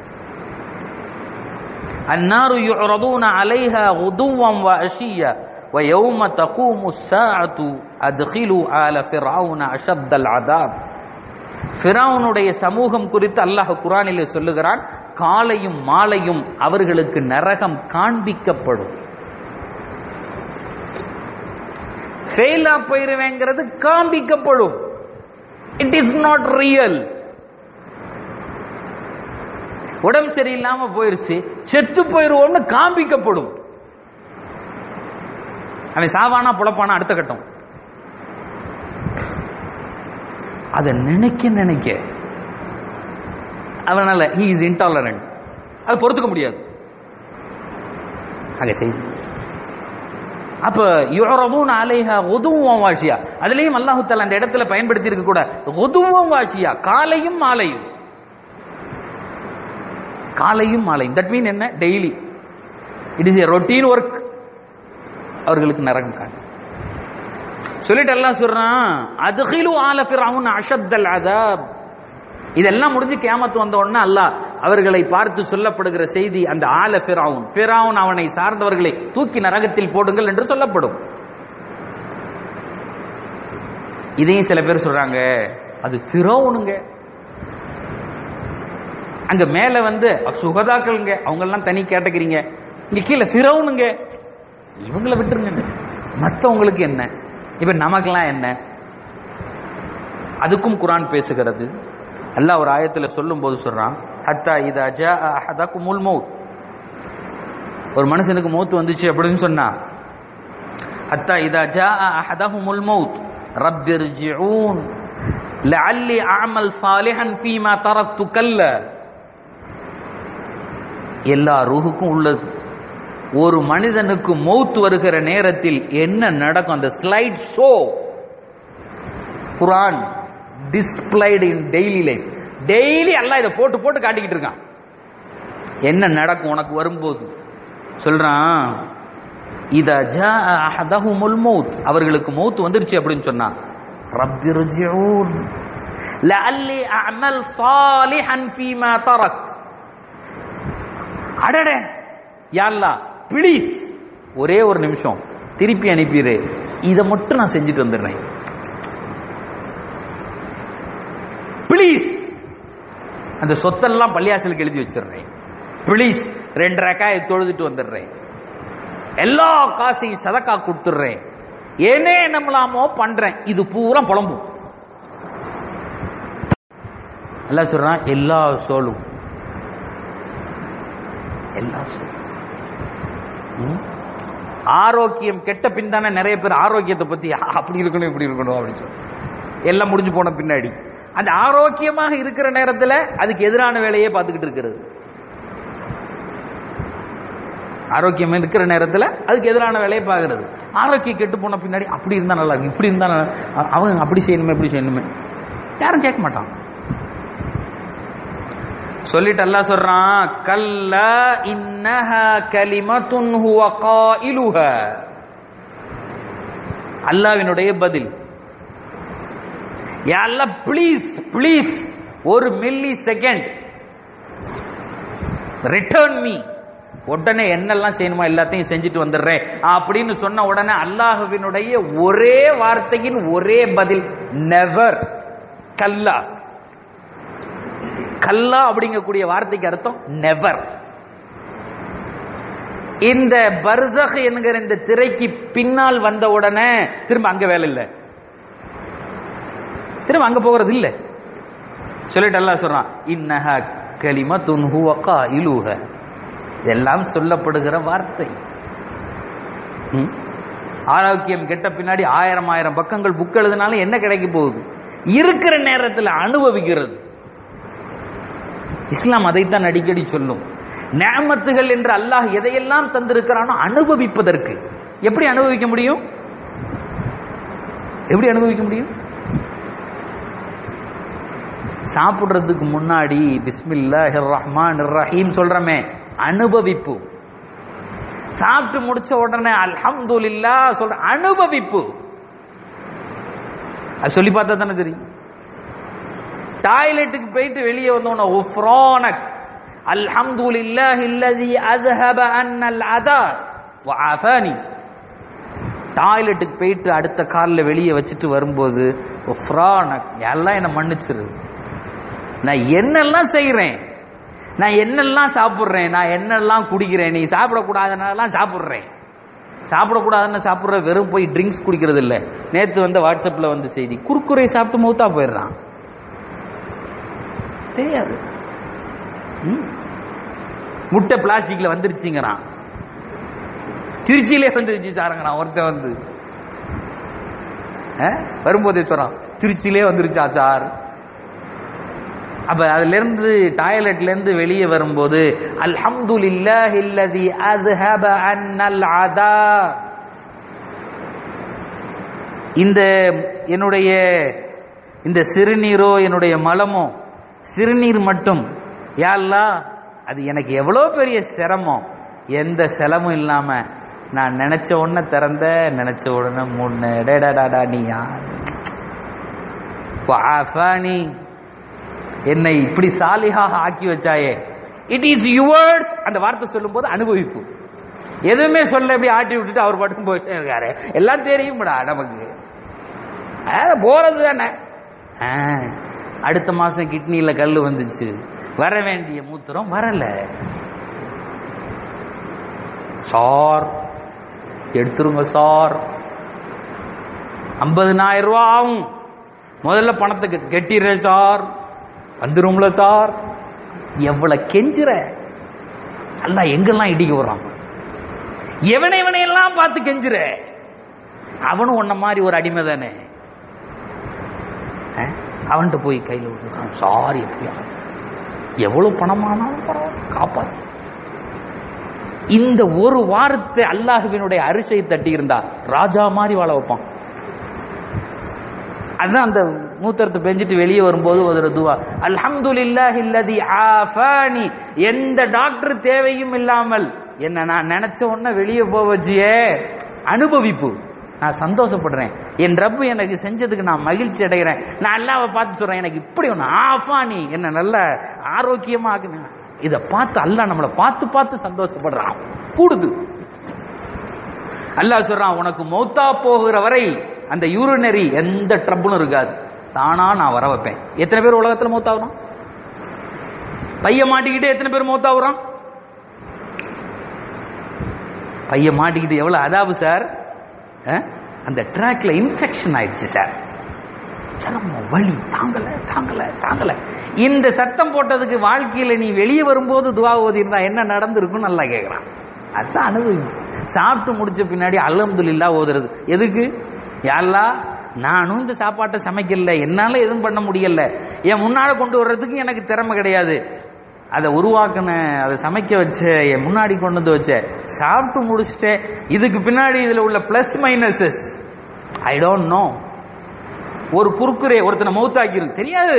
النار يعرضون عليها غدوا وعشيا ويوم تقوم الساعة أدخلوا آل فرعون أشد العذاب ஃபிரௌனுடைய சமூகம் குறித்து அல்லாஹ் குரானிலே சொல்லுகிறான் காலையும் மாலையும் அவர்களுக்கு நரகம் காண்பிக்கப்படும் ஃபெயிலா போயிருவேங்கிறது காண்பிக்கப்படும் இட் இஸ் நாட் ரியல் உடம்பு சரியில்லாம போயிருச்சு செத்து போயிருவோம்னு காண்பிக்கப்படும் அவன் சாவானா புழப்பானா அடுத்த கட்டம் அதை நினைக்க நினைக்க அவனால ஹி இஸ் இன்டாலரண்ட் அது பொறுத்துக்க முடியாது ஆக செய்தி அப்ப யுரபூன் அலைஹா ஒதுவும் வாஷியா அதுலயும் அல்லாஹு தாலா அந்த இடத்துல பயன்படுத்தி இருக்க கூட ஒதுவும் வாஷியா காலையும் மாலையும் காலையும் மாலையும் தட் மீன் என்ன daily it is a routine work அவர்களுக்கு நரகம் காணும் சொல்லிட்டு எல்லாம் சொல்றான் அதுகிலு ஆல ஃபிரவுன் அஷத்தல் அதாப் இதெல்லாம் முடிஞ்சு கியாமத்து வந்த உடனே அல்லாஹ் அவர்களை பார்த்து சொல்லப்படுகிற செய்தி அந்த ஆல ஃபிரவுன் ஃபிரவுன் அவனை சார்ந்தவர்களை தூக்கி நரகத்தில் போடுங்கள் என்று சொல்லப்படும் இதையும் சில பேர் சொல்றாங்க அது ஃபிரவுனுங்க அங்க மேல வந்து சுகதாக்கள்ங்க அவங்க எல்லாம் தனி கேட்டக்கிறீங்க இங்க கீழே ஃபிரவுனுங்க இவங்களை விட்டுருங்க மற்றவங்களுக்கு என்ன இப்ப நமக்கெல்லாம் என்ன அதுக்கும் குரான் பேசுகிறது அல்லாஹ் ஒரு ஆயத்துல சொல்லும் போது சொல்றான் ஹத்தா இதா ஜா அஹதகுமுல் மௌத் ஒரு மனுஷனுக்கு மௌத் வந்துச்சு அப்படின்னு சொன்னா ஹத்தா இதா ஜா அஹதகுமுல் மௌத் ரப்பிர்ஜிஊன் லஅல்லி அஅமல் சாலிஹன் ஃபீமா தரக்து கல்ல எல்லா ரூஹுக்கும் உள்ளது ஒரு மனிதனுக்கு மௌத் வருகிற நேரத்தில் என்ன நடக்கும் அந்த ஸ்லைட் ஷோ குரான் displayed in daily life daily எல்லாம் இதை போட்டு போட்டு காட்டிக்கிட்டு இருக்கான் என்ன நடக்கும் உனக்கு வரும்போது சொல்றான் இத அஹதஹுமுல் மௌத் அவர்களுக்கு மௌத் வந்துருச்சு அப்படின்னு சொன்னா ரப்பிர்ஜிஊன் லஅல்லி அஅமல் சாலிஹன் ஃபீமா தரக்த் அடடே யா அல்லாஹ் ப்ளீஸ் ஒரே ஒரு நிமிஷம் திருப்பி அனுப்பிடு இதை மட்டும் நான் செஞ்சுட்டு வந்துடுறேன் ப்ளீஸ் அந்த சொத்தெல்லாம் பள்ளியாசலுக்கு எழுதி வச்சிடுறேன் ப்ளீஸ் ரெண்டு ரக்காயை தொழுதுட்டு வந்துடுறேன் எல்லா காசையும் சதக்கா கொடுத்துடுறேன் ஏனே என்னமலாமோ பண்றேன் இது பூரா புலம்பும் எல்லாம் சொல்றான் எல்லா சோலும் எல்லா சோலும் ம்? ஆரோக்கியம் கெட்ட பின் தானே நிறைய பேர் ஆரோக்கியத்தை பத்தி அப்படி இருக்கணும் இப்படி இருக்கணும் அப்படின்னு சொல்லி எல்லாம் முடிஞ்சு போன பின்னாடி அந்த ஆரோக்கியமாக இருக்கிற நேரத்துல அதுக்கு எதிரான வேலையே பார்த்துக்கிட்டு இருக்கிறது ஆரோக்கியம் இருக்கிற நேரத்துல அதுக்கு எதிரான வேலையை பார்க்கறது ஆரோக்கியம் கெட்டு போன பின்னாடி அப்படி இருந்தா நல்லா இருக்கு இப்படி இருந்தா நல்லா- அ- அவங்க அப்படி செய்யணுமே இப்படி செய்யணுமே யாரும் கேட்க மாட்டான் சொல்லிட்டு அல்லாஹ் சொல்றான் கல்ல இன்னஹ கலிமத்துன் ஹுவ காயிலுஹ அல்லாஹ்வினுடைய பதில் யா அல்லாஹ் ப்ளீஸ் ப்ளீஸ் ஒரு மில்லி செகண்ட் ரிட்டர்ன் மீ உடனே என்னெல்லாம் செய்யணுமோ எல்லாத்தையும் செஞ்சுட்டு வந்துடுறேன் அப்படின்னு சொன்ன உடனே அல்லாஹுவினுடைய ஒரே வார்த்தையின் ஒரே பதில் நெவர் கல்லா கல்லா அப்படிங்கக்கூடிய வார்த்தைக்கு அர்த்தம் நெவர் இந்த பர்சக் என்கிற இந்த திரைக்கு பின்னால் வந்த உடனே திரும்ப அங்க வேலை இல்லை திரும்ப அங்க போகிறது இல்லை சொல்லிட்டு அல்லாஹ் சொல்றான் இன்னஹ கலிமத்துன் ஹுவ காயிலுஹ இதெல்லாம் சொல்லப்படுகிற வார்த்தை ம்? ஆரோக்கியம் கெட்ட பின்னாடி ஆயிரம் ஆயிரம் பக்கங்கள் புக் எழுதினாலும் என்ன கிடைக்க போகுது இருக்கிற நேரத்தில் அனுபவிக்கிறது இஸ்லாம் அதைத்தான் அடிக்கடி சொல்லும் நேமத்துகள் என்று அல்லாஹ் எதையெல்லாம் தந்திருக்கிறானோ அனுபவிப்பதற்கு எப்படி அனுபவிக்க முடியும் எப்படி அனுபவிக்க முடியும் சாப்பிடுறதுக்கு முன்னாடி பிஸ்மில்லாஹிர் ரஹ்மான் ரஹீம் சொல்றமே அனுபவிப்பு சாப்பிட்டு முடிச்ச உடனே அல்ஹம்துலில்லா சொல்ற அனுபவிப்பு அது சொல்லி பார்த்தா தானே தெரியும் டாய்லெட்டுக்கு போயிட்டு வெளியே வந்தோம்னா உஃப்ரானக் அல்ஹம்துலில்லாஹி அல்லதி அஸ்ஹப அன்னல் அதா வஆஃபானி டாய்லெட்டுக்கு போயிட்டு அடுத்த காலில் வெளியே வச்சுட்டு வரும்போது உஃப்ரானக் எல்லாம் என்னை மன்னிச்சிரு நான் என்னெல்லாம் செய்கிறேன் நான் என்னெல்லாம் சாப்பிட்றேன் நான் என்னெல்லாம் குடிக்கிறேன் நீ சாப்பிடக்கூடாதனாலாம் சாப்பிட்றேன் சாப்பிடக்கூடாதுன்னு சாப்பிட்ற வெறும் போய் ட்ரிங்க்ஸ் குடிக்கிறது இல்லை நேற்று வந்த வாட்ஸ்அப்பில் வந்து செய்தி குறுக்குறை சாப்பிட்டு மௌத்தா போயிடுறான் தெரியாது ம். முட்டை பிளாஸ்டிக்ல வந்துருச்சுங்கிறான் திருச்சியிலே வந்துருச்சு சாருங்கிறான் ஒருத்தன் வந்து அஹ், வரும்போதே சொல்றான் திருச்சியிலே வந்துருச்சா சார் அப்ப அதுல இருந்து டாய்லெட்ல இருந்து வெளியே வரும்போது அல்ஹம்துலில்லாஹி அல்லதி அஸ்ஹப அன்னல் அதா இந்த என்னுடைய இந்த சிறுநீரோ என்னுடைய மலமோ சிறுநீர் மட்டும் யா அல்லாஹ் அது எனக்கு எவ்வளோ பெரிய சிரமம் எந்த செலமும் இல்லாம நான் நினைச்ச உடனே திறந்த நினைச்ச உடனே மூணு டேடாடாடா நீ யார் வஆஃபானி என்னை இப்படி சாலிகாக ஆக்கி வச்சாயே இட் இஸ் யுவர்ஸ் அந்த வார்த்தை சொல்லும்போது அனுபவிப்பு எதுவுமே சொல்ல இப்படி ஆட்டி விட்டுட்டு அவர் பாட்டுக்கும் போயிட்டே இருக்காரு எல்லாம் தெரியும்டா நமக்கு ஆ, போறது தானே ஆ, அடுத்த மாசம் கிட்னில கல் வந்துச்சு வர வேண்டிய மூத்திரம் வரல சார் எடுத்துருங்க சார் ஐம்பதுனாயிரம் ரூபா ஆகும் முதல்ல பணத்தை கெ- கெட்டிடுறேன் சார் வந்துரும்ல சார் எவ்வளவு கெஞ்சுற அல்லாஹ் எங்கெல்லாம் இடிக்க வர்றான் எவனை இவனை எல்லாம் பார்த்து கெஞ்சுற அவனும் உன்ன மாதிரி ஒரு அடிமை தானே அஹ்? அவன்கிட்ட போய் கையில் விட்டுருக்கான் சாரி எப்படியா எவ்வளவு பணமானாலும் பரவாயில்ல காப்பாத்து இந்த ஒரு வாரத்தை அல்லாஹுவினுடைய அரிசை தட்டி இருந்தா ராஜா மாதிரி வாழ வைப்பான் அதான் அந்த மூத்தரத்தை பெஞ்சிட்டு வெளியே வரும்போது ஒரு துவா அல்ஹம்துலில்லாஹி அல்லதி ஆஃபானி எந்த டாக்டர் தேவையும் இல்லாமல் என்ன நான் நினைச்ச உடனே வெளியே போக வச்சியே அனுபவிப்பு நான் சந்தோஷப்படுறேன் என் ரப்பு எனக்கு செஞ்சதுக்கு நான் மகிழ்ச்சி அடைகிறேன் நான் அல்லாவை பார்த்து சொல்றேன் எனக்கு இப்படி ஒன்று ஆஃபானி என்ன நல்ல ஆரோக்கியமா ஆக்குன இதை பார்த்து அல்லாஹ் நம்மளை பார்த்து பார்த்து சந்தோஷப்படுறான் கூடுது அல்லாஹ் சொல்றான் உனக்கு மௌத்தா போகிற வரை அந்த யூரினரி எந்த ட்ரபுளும் இருக்காது தானா நான் வர வைப்பேன் எத்தனை பேர் உலகத்துல மௌத்தாகுறோம் பையன் மாட்டிக்கிட்டு எத்தனை பேர் மௌத்தாகுறோம் பையன் மாட்டிக்கிட்டு எவ்வளவு அதாவு சார் அஹ்? அந்த ட்ராக்ல இன்ஃபெக்ஷன் ஆயிடுச்சு சார் சிரமம் வலி தாங்கல தாங்கல தாங்கல இந்த சத்தம் போட்டதுக்கு வாழ்க்கையில நீ வெளியே வரும்போது துவா ஓதி இருந்தா என்ன நடந்திருக்கும் நல்லா கேட்கறான் அதான் அனுபவி சாப்பிட்டு முடிச்ச பின்னாடி அல்ஹம்துலில்லா ஓதுறது எதுக்கு யாழ்லா நானும் இந்த சாப்பாட்டை சமைக்கல என்னால எதுவும் பண்ண முடியல என் முன்னால கொண்டு வர்றதுக்கு எனக்கு திறமை கிடையாது அதை உருவாக்கின அதை சமைக்க வச்ச என் முன்னாடி கொண்டு வந்து வச்ச சாப்பிட்டு முடிச்சிட்டேன் இதுக்கு பின்னாடி இதுல உள்ள plus minuses I don't know ஒரு குறுக்குரே ஒருத்தனை மௌத்தாக்கிருக்கு தெரியாது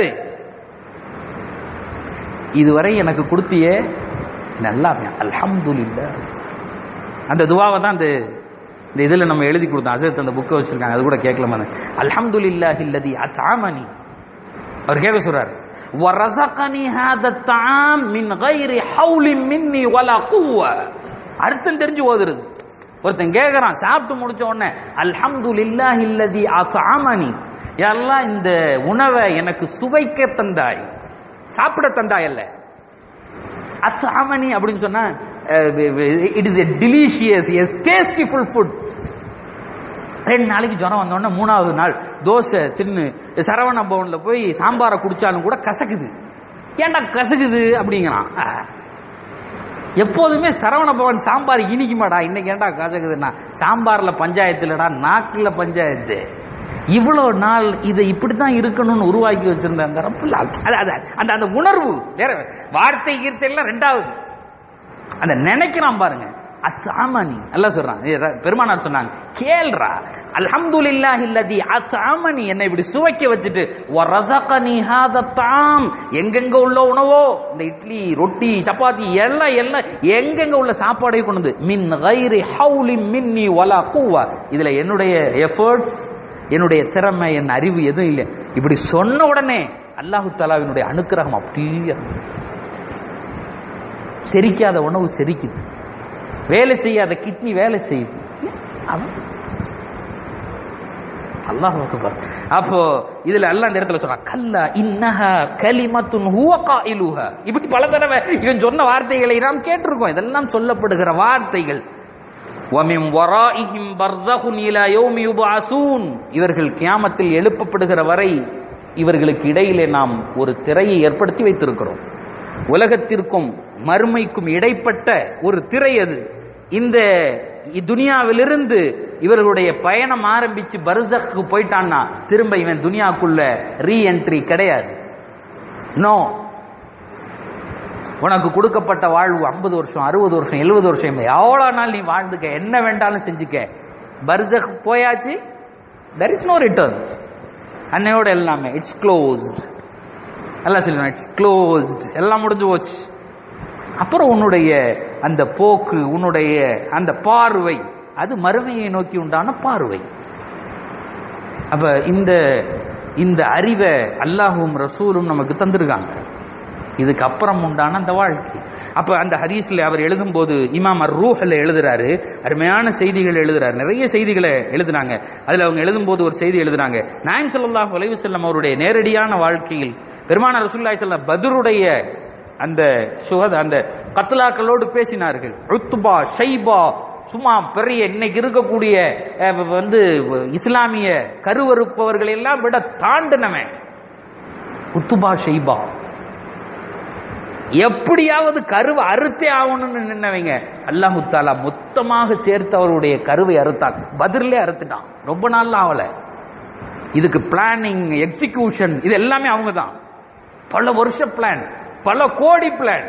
இதுவரை எனக்கு கொடுத்தியே நல்லா அல்ஹம்துலில்லாஹ் அந்த துவாவை தான் அந்த இந்த இதில் நம்ம எழுதி கொடுத்தோம் அசத் அந்த புக்கை வச்சிருக்காங்க அது கூட கேட்கலாமா அல்ஹம்துலில்லாஹி அல்லதி அத்ஆமனி அவர் கேட்க சொல்றாரு வரஸகனி ஹாத தஆம் மின் கைரி ஹவுலின் மின்னி வலா குவ அர்த்தம் தெரிஞ்சு ஓதுறது ஒருத்தன் கேட்கறான் சாப்பிட்டு முடிச்ச உடனே அல்ஹம்துலில்லாஹி அல்லதி அத்ஆமனி எல்லாம் இந்த உணவை எனக்கு சுவைக்க தந்தாய் சாப்பிட தந்தாய் அல்ல அத்ஆமனி அப்படின்னு சொன்னா it is a delicious as tasteful food ரெண்டு நாளைக்கு ஜுரம் வந்தோடனே மூணாவது நாள் தோசை தின்னு சரவண பவன்ல போய் சாம்பாரை குடிச்சாலும் கூட கசக்குது ஏன்டா கசக்குது அப்படிங்கிறான் ஆ. எப்போதுமே சரவண பவன் சாம்பார் இனிக்குமாடா இன்னைக்கு ஏன்டா கசக்குதுன்னா சாம்பார்ல பஞ்சாயத்து இல்லடா நாக்குல பஞ்சாயத்து இவ்வளவு நாள் இதை இப்படித்தான் இருக்கணும்னு உருவாக்கி வச்சிருந்த அந்த ரப்புல அது அது அந்த அந்த உணர்வு வேற வார்த்தை கீர்த்தை எல்லாம் ரெண்டாவது அந்த நினைக்கிறான் பாருங்க அசாமனி அல்ல சொல்றான் இது ர- பெருமானார் சொன்னாங்க கேள்றா அல்ஹம்துலில்லாஹி அல்லதி அசாமனி என்னை இப்படி சுவைக்க வச்சுட்டு வரஸகனி ஹாத தாம் எங்கெங்க உள்ள உணவோ இந்த இட்லி ரொட்டி சப்பாத்தி எல்லாம் எல்லாம் எங்கெங்க உள்ள சாப்பாடையும் கொண்டு வந்து மின் கைரி ஹவுலி மின்னி வலா கூவா இதுல என்னுடைய எஃபர்ட்ஸ் என்னுடைய திறமை என் அறிவு எதுவும் இல்லை இப்படி சொன்ன உடனே அல்லாஹு தாலாவினுடைய அனுக்கிரகம் அப்படியே இறங்குது. செரிக்காத உணவு செரிக்குது வேலை செய்யாத கிட்னி வேலை செய்யுது அவன் அல்லாஹ் அக்பர் அப்போ இதுல அல்லாஹ் இந்த இடத்துல சொல்றான் கல்லா இன்னஹா கலிமத்துன் ஹுவ காயிலுஹா இப்படி பல தடவை இவன் சொன்ன வார்த்தைகளை நாம் கேட்டிருக்கோம் இதெல்லாம் சொல்லப்படுகிற வார்த்தைகள் وَمِنْ وَرَائِهِمْ بَرْزَخٌ إِلَى يَوْمِ يُبْعَثُونَ இவர்கள் கியாமத்தில் எழுப்பப்படுகிற வரை இவர்களுக்கு இடையிலே நாம் ஒரு திரையை ஏற்படுத்தி வைத்திருக்கிறோம் உலகத்திற்கும் மறுமைக்கும் இடைப்பட்ட ஒரு திரை அது இந்த துனியாவிலிருந்து இவர்களுடைய பயணம் ஆரம்பிச்சு பர்சக்கு போயிட்டான்னா திரும்ப இவன் துனியாக்குள்ள ரீஎன்ட்ரி கிடையாது நோ உனக்கு கொடுக்கப்பட்ட வாழ்வு ஐம்பது வருஷம் அறுபது வருஷம் எழுபது வருஷம் எவ்வளோ நாள் நீ வாழ்ந்துக்க என்ன வேண்டாலும் செஞ்சுக்க பர்சக் போயாச்சு தெர் இஸ் நோ ரிட்டர்ன் அன்னையோட எல்லாமே இட்ஸ் க்ளோஸ்ட் எல்லாம் சொல்லுவேன் இட்ஸ் க்ளோஸ்ட் எல்லாம் முடிஞ்சு போச்சு அப்புறம் உன்னுடைய அந்த போக்கு உன்னுடைய அந்த பார்வை அது மறுமையை நோக்கி உண்டான பார்வை அப்ப இந்த இந்த அறிவை அல்லாஹும் ரசூலும் நமக்கு தந்திருக்காங்க இதுக்கு அப்புறம் உண்டான அந்த வாழ்க்கை அப்ப அந்த ஹதீஸ்ல அவர் எழுதும்போது இமாம் அர் ரூஹ்ல எழுதுறாரு அருமையான செய்திகள் எழுதுறாரு நிறைய செய்திகளை எழுதுனாங்க அதுல அவங்க எழுதும்போது ஒரு செய்தி எழுதுனாங்க நாயம் ஸல்லல்லாஹு அலைஹி வஸல்லம் அவருடைய நேரடியான வாழ்க்கையில் பெருமான ரசூலுல்லாஹி ஸல்லல்லாஹு பத்ருடைய அந்த சுகத அந்த கத்லாக்களோடு பேசினார்கள் ருத்துபா ஷைபா சும்மா பெரிய இன்னைக்கு இருக்கக்கூடிய அஹ், வந்து இஸ்லாமிய கருவறுப்பவர்கள் எல்லாம் விட தாண்டினவன் உத்துபா ஷைபா எப்படியாவது கருவை அறுத்தே ஆகணும்னு நின்னவங்க அல்லாஹு தாலா மொத்தமாக சேர்த்து அவருடைய கருவை அறுத்தான் பதிலே அறுத்துட்டான் ரொம்ப நாள் ஆகல இதுக்கு பிளானிங் எக்ஸிகியூஷன் இது எல்லாமே அவங்க தான் பல வருஷ பிளான் பல கோடி பிளான்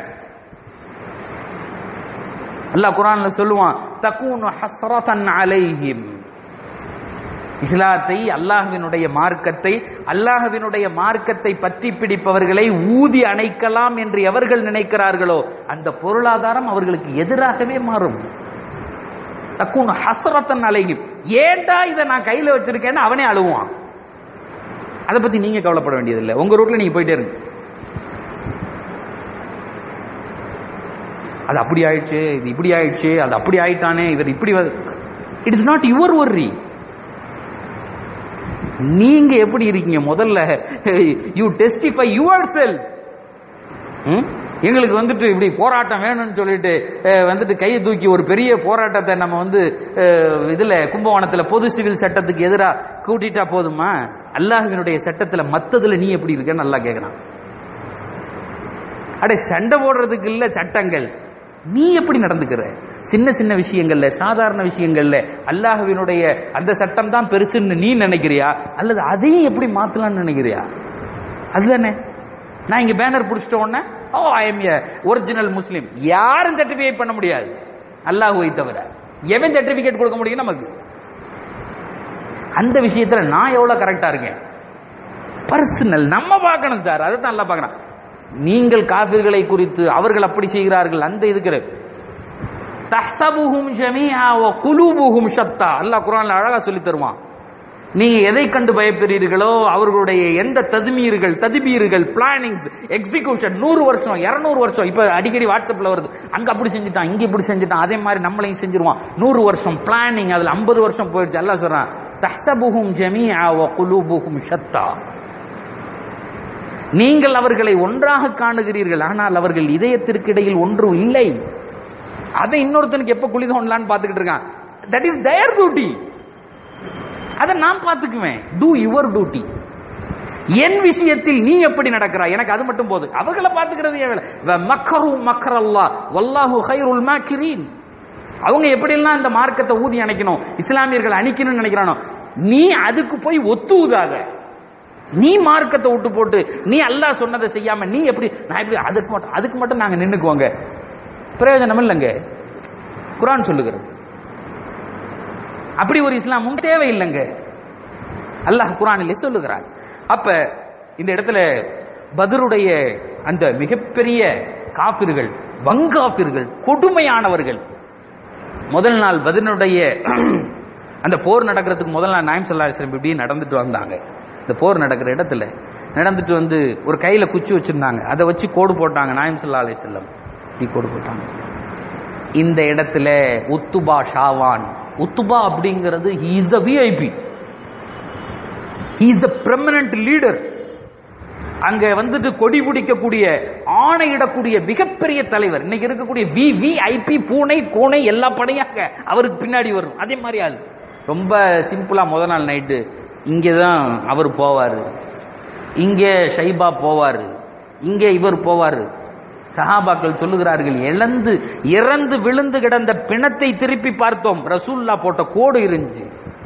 அல்லாஹ் குரான்ல சொல்லுவான் தக்கூனு ஹஸ்ரதன் அலைஹிம் இஸ்லாத்தை அல்லாஹ்வினுடைய மார்க்கத்தை அல்லாஹ்வினுடைய மார்க்கத்தை பற்றி பிடிப்பவர்களை ஊதி அணைக்கலாம் என்று எவர்கள் நினைக்கிறார்களோ அந்த பொருளாதாரம் அவர்களுக்கு எதிராகவே மாறும் தக்கூனு ஹஸ்ரத்தன் அலைஹிம் ஏன்டா இதை நான் கையில வச்சிருக்கேன்னு அவனே அழுவான் அதை பத்தி நீங்க கவலைப்பட வேண்டியதில்லை உங்க ரூட்ல நீங்க போயிட்டே இருங்க அது அப்படி ஆயிடுச்சு இது இப்படி ஆயிடுச்சு அது அப்படி ஆயிட்டானே இவர் இப்படி it is not your worry நீங்க எப்படி இருக்கீங்க முதல்ல யூ டெஸ்டிஃபை யுவர் செல் எங்களுக்கு வந்துட்டு இப்படி போராட்டம் வேணும்னு சொல்லிட்டு அஹ், வந்துட்டு கையை தூக்கி ஒரு பெரிய போராட்டத்தை நம்ம வந்து அஹ், இதுல கும்பகோணத்துல பொது சிவில் சட்டத்துக்கு எதிராக கூட்டிட்டா போதுமா அல்லாஹ்வினுடைய சட்டத்துல மத்ததுல நீ எப்படி இருக்கன்னு நல்லா கேட்கறான் அடே சண்டை போடுறதுக்கு இல்ல சட்டங்கள் நீ எப்படி நடந்துக்கிற சின்ன சின்ன விஷயங்கள்ல சாதாரண விஷயங்கள்ல அல்லாஹ்வினுடைய அந்த சட்டம் தான் பெருசுன்னு நீ நினைக்கிறியா அல்லது அதையும் எப்படி மாத்தலாம்னு நினைக்கிறியா அதுதானே நான் இங்க பேனர் பிடிச்சிட்ட உடனே ஓ ஐ எம் ஏ ஒரிஜினல் முஸ்லீம் யாரும் சர்டிபிகேட் பண்ண முடியாது அல்லாஹுவை தவிர எவன் சர்டிபிகேட் கொடுக்க முடியும் நமக்கு அந்த விஷயத்துல நான் எவ்வளவு கரெக்டா இருக்கேன் பர்சனல் நம்ம பார்க்கணும் சார் அதை தான் நல்லா பார்க்கணும் நீங்கள் காபிர்களை குறித்து அவர்கள் அப்படி செய்கிறார்கள் அந்த இதுக்கு தஹ்சபுஹும் ஜமீஆ வ குலூபுஹும் ஷத்தா அல்லாஹ் குர்ஆன்ல அழகா சொல்லி தருவான் நீங்க எதை கண்டு பயப்படுறீர்களோ அவர்களுடைய எந்த ததுமீர்கள் ததுபீர்கள் பிளானிங்ஸ் எக்ஸிகியூஷன் நூறு வருஷம் இருநூறு வருஷம் இப்ப அடிக்கடி வாட்ஸ்அப்ல வருது அங்க அப்படி செஞ்சுட்டான் இங்க இப்படி செஞ்சுட்டான் அதே மாதிரி நம்மளையும் செஞ்சிருவான் நூறு வருஷம் பிளானிங் அதுல ஐம்பது வருஷம் போயிடுச்சு அல்லாஹ் சொல்றான் தஹ்சபுஹும் ஜமீஆ வ குலூபுஹும் ஷத்தா நீங்கள் அவர்களை ஒன்றாக காணுகிறீர்கள் ஆனால் அவர்கள் இதயத்திற்கு இடையில் ஒன்றும் இல்லை அதை இன்னொருத்தனுக்கு எப்ப குழி தோண்டலான்னு பார்த்துக்கிட்டு இருக்கான் தட் இஸ் தயர் டியூட்டி அதை நான் பார்த்துக்குவேன் டூ யுவர் டியூட்டி என் விஷயத்தில் நீ எப்படி நடக்கிறாய் எனக்கு அது மட்டும் போதும் அவர்களை பார்த்துக்கிறது என் வேலை வ மக்கரு மக்கரல்லா வல்லாஹு ஹைருல் மாக்கிரீன் அவங்க எப்படியெல்லாம் இந்த மார்க்கத்தை ஊதி அணைக்கணும் இஸ்லாமியர்கள் அணிக்கணும்னு நினைக்கிறானோ நீ அதுக்கு போய் ஒத்து ஊதாத நீ மார்க்கத்தை விட்டு போட்டு நீ அல்லாஹ் சொன்னதை செய்யாம நீ எப்படி நான் எப்படி அதுக்கு மட்டும் அதுக்கு மட்டும் நாங்க நின்னுக்குவோங்க பிரயோஜனம் இல்லைங்க குரான் சொல்லுகிறது அப்படி ஒரு இஸ்லாம் உங்க தேவையில்லைங்க அல்லாஹ் குரானிலே சொல்லுகிறார் அப்ப இந்த இடத்துல பதருடைய அந்த மிகப்பெரிய காப்பிர்கள் வங்காப்பிர்கள் கொடுமையானவர்கள் முதல் நாள் பதினுடைய அந்த போர் நடக்கிறதுக்கு முதல் நாள் நாயம் சல்லா அலிஸ்லம் இப்படி நடந்துட்டு வந்தாங்க இந்த போர் நடக்கிற இடத்துல நடந்துட்டு வந்து ஒரு கையில குச்சி வச்சிருந்தாங்க அதை வச்சு கோடு போட்டாங்க நாயம் சல்லா அலிஸ்லம் இப்படி கோடு போட்டாங்க இந்த இடத்துல உத்துபா ஷாவான் உத்துபா அப்படிங்கிறது he is a VIP he is the permanent leader அங்க வந்துட்டு கொடி பிடிக்கக்கூடிய ஆணையிடக்கூடிய மிகப்பெரிய தலைவர் இன்னைக்கு இருக்கக்கூடிய வி வி ஐபி பூனை கோணை எல்லா படையாக்க அவருக்கு பின்னாடி வரும் அதே மாதிரி ஆள் ரொம்ப சிம்பிளா முத நாள் நைட்டு இங்கதான் அவர் போவாரு இங்கே ஷைபா போவாரு இங்கே இவர் போவாரு சஹாபாக்கள் சொல்லுகிறார்கள் இழந்து இறந்து விழுந்து கிடந்த பிணத்தை திருப்பி பார்த்தோம் ரசூல்லா போட்ட கோடு இருந்துச்சு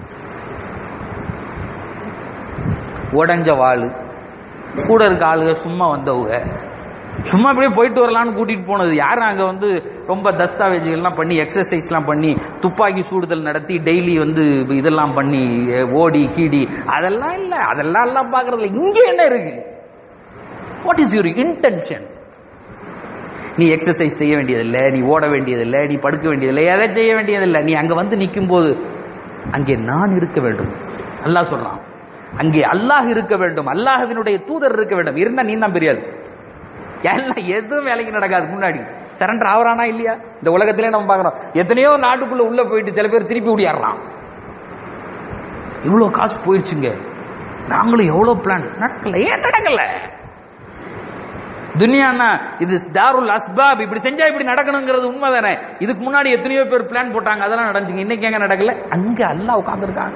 உடஞ்ச வாள் கூட இருக்க ஆளுங்க சும்மா வந்தவங்க சும்மா அப்படியே போயிட்டு வரலான்னு கூட்டிட்டு போனது யாரும் அங்க வந்து ரொம்ப தஸ்தாவேஜுகள்லாம் பண்ணி எக்ஸசைஸ்லாம் பண்ணி துப்பாக்கி சூடுதல் நடத்தி டெய்லி வந்து இதெல்லாம் பண்ணி அஹ், ஓடி கீடி அதெல்லாம் இல்ல அதெல்லாம் எல்லாம் பாக்குறதுல இங்க என்ன இருக்கு வாட் இஸ் யுவர் இன்டென்ஷன் நீ எக்ஸசைஸ் செய்ய வேண்டியதில்லை நீ ஓட வேண்டியதில்லை நீ படுக்க வேண்டியதில்லை எதை செய்ய வேண்டியதில்லை நீ அங்க வந்து நிற்கும் போது அங்கே நான் இருக்க வேண்டும் அல்லாஹ் சொல்றான் அங்கே அல்லாஹ் இருக்க வேண்டும் அல்லாஹ்வினுடைய தூதர் இருக்க வேண்டும் இருந்தா நீ தான் பெரிய ஆள் எல்லாம் எதுவும் வேலைக்கு நடக்காது முன்னாடி சரண்டர் ஆவறானா இல்லையா இந்த உலகத்திலே நம்ம பார்க்கிறோம் எத்தனையோ நாட்டுக்குள்ள உள்ள போயிட்டு சில பேர் திருப்பி ஓடியாடுறான் இவ்வளவு காசு போயிடுச்சுங்க நாங்களும் எவ்வளவு பிளான் நடக்கல ஏன் நடக்கல துனியானா இது தாருல் அஸ்பாப் இப்படி செஞ்சா இப்படி நடக்கணுங்கிறது உண்மை தானே இதுக்கு முன்னாடி எத்தனையோ பேர் பிளான் போட்டாங்க அதெல்லாம் நடந்துங்க இன்னைக்கு எங்க நடக்கல அங்க அல்லாஹ் உட்கார்ந்துருக்காங்க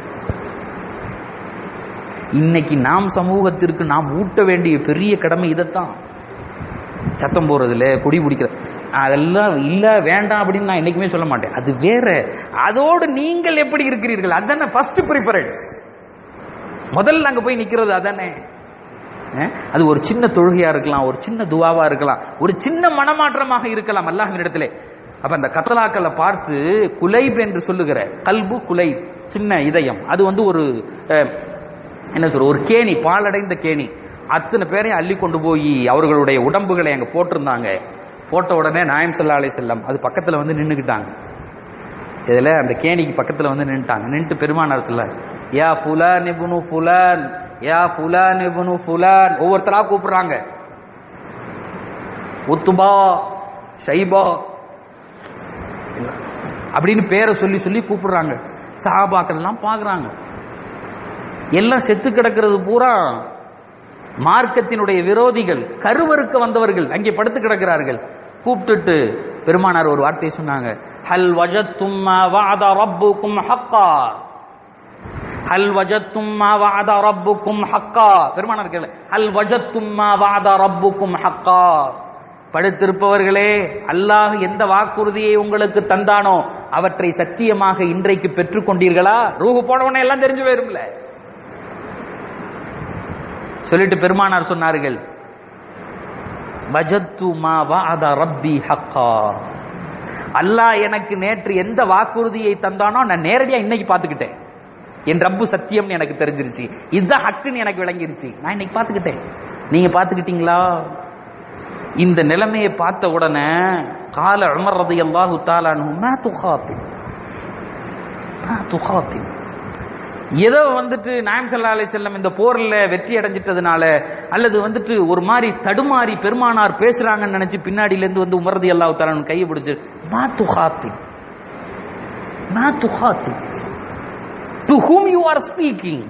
இன்னைக்கு நாம் சமூகத்திற்கு நாம் ஊட்ட வேண்டிய பெரிய கடமை இதைத்தான் சத்தம் போறதுல கொடி பிடிக்கிற அதெல்லாம் இல்ல வேண்டாம் அப்படின்னு நான் என்னைக்குமே சொல்ல மாட்டேன் அது வேற அதோடு நீங்கள் எப்படி இருக்கிறீர்கள் அதானே ஃபர்ஸ்ட் ப்ரிஃபரன்ஸ் முதல்ல அங்க போய் நிக்கிறது அதானே அஹ், அது ஒரு சின்ன தொழுகையா இருக்கலாம் ஒரு சின்ன துவாவா இருக்கலாம் ஒரு சின்ன மனமாற்றமாக இருக்கலாம் அல்லாஹ்வின் இடத்திலே அப்ப அந்த கத்தலாக்களை பார்த்து குலைப் என்று சொல்லுகிற கல்பு குலை சின்ன இதயம் அது வந்து ஒரு அஹ், என்ன சொல்ற ஒரு கேணி பாலடைந்த கேணி அத்தனை பேரையும் அள்ளி கொண்டு போய் அவர்களுடைய உடம்புகளை அங்க போட்டிருந்தாங்க போட்ட உடனே நாயம் சல்லா அலை செல்லம் அது பக்கத்துல வந்து நின்னுக்கிட்டாங்க இதுல அந்த கேணிக்கு பக்கத்துல வந்து நின்னுட்டாங்க நின்னுட்டு பெருமானார் சொல்ல யா ஃபுலான் இப்னு ஃபுலான் யா ஃபுலான் இப்னு ஃபுலான் ஒவ்வொருத்தரா கூப்பிடுறாங்க உத்துபா ஷைபா அப்படின்னு பேரை சொல்லி சொல்லி கூப்பிடுறாங்க சஹாபாக்கள் எல்லாம் பாக்குறாங்க எல்லாம் செத்து கிடக்கிறது பூரா மார்க்கத்தினுடைய விரோதிகள் கருவறுக்க வந்தவர்கள் அங்கே படுத்து கிடக்கிறார்கள் கூப்பிட்டுட்டு பெருமானார் ஒரு வார்த்தை சொன்னாங்க ஹல் வஜத்தும் மா வஅத ரப்புக்கும் ஹக்கா ஹல் வஜத்தும் மா வஅத ரப்புக்கும் ஹக்கா பெருமானார் கேளு ஹல் வஜத்தும் மா வஅத ரப்புக்கும் ஹக்கா படுத்திருப்பவர்களே அல்லாஹ் எந்த வாக்குறுதியை உங்களுக்கு தந்தானோ அவற்றை சத்தியமாக இன்றைக்கு பெற்றுக்கொண்டீர்களா ரூஹு போனவனே எல்லாம் தெரிஞ்சு போயிரும்ல சொல்லிட்டு பெருமானார் சொன்னார்கள் வஜத்து மா வஅத ரப்பி ஹக்கா அல்லாஹ் எனக்கு நேற்று எந்த வாக்குறுதியை தந்தானோ நான் நேரடியா இன்னைக்கு பார்த்துக்கிட்டேன் என் ரப்பு சத்தியம்னு எனக்கு தெரிஞ்சிருச்சு இதுதான் ஹக்குன்னு எனக்கு விளங்கிருச்சு நான் இன்னைக்கு பார்த்துக்கிட்டேன் நீங்க பார்த்துக்கிட்டீங்களா இந்த நிலைமையை பார்த்த உடனே கால உமர் ரதியல்லாஹு தாலானு மா துகாத்தி மா துகாத்தி ஏதோ வந்துட்டு நாயம் சல்லா அலை செல்லம் இந்த போர்ல வெற்றி அடைஞ்சிட்டதுனால அல்லது வந்துட்டு ஒரு மாதிரி தடுமாறி பெருமானார் பேசுறாங்கன்னு நினைச்சு பின்னாடில இருந்து வந்து உமரதி அல்லாஹ் தலான் கையை பிடிச்சு மா துஹாத்தி மா துஹாத்தி to whom you are speaking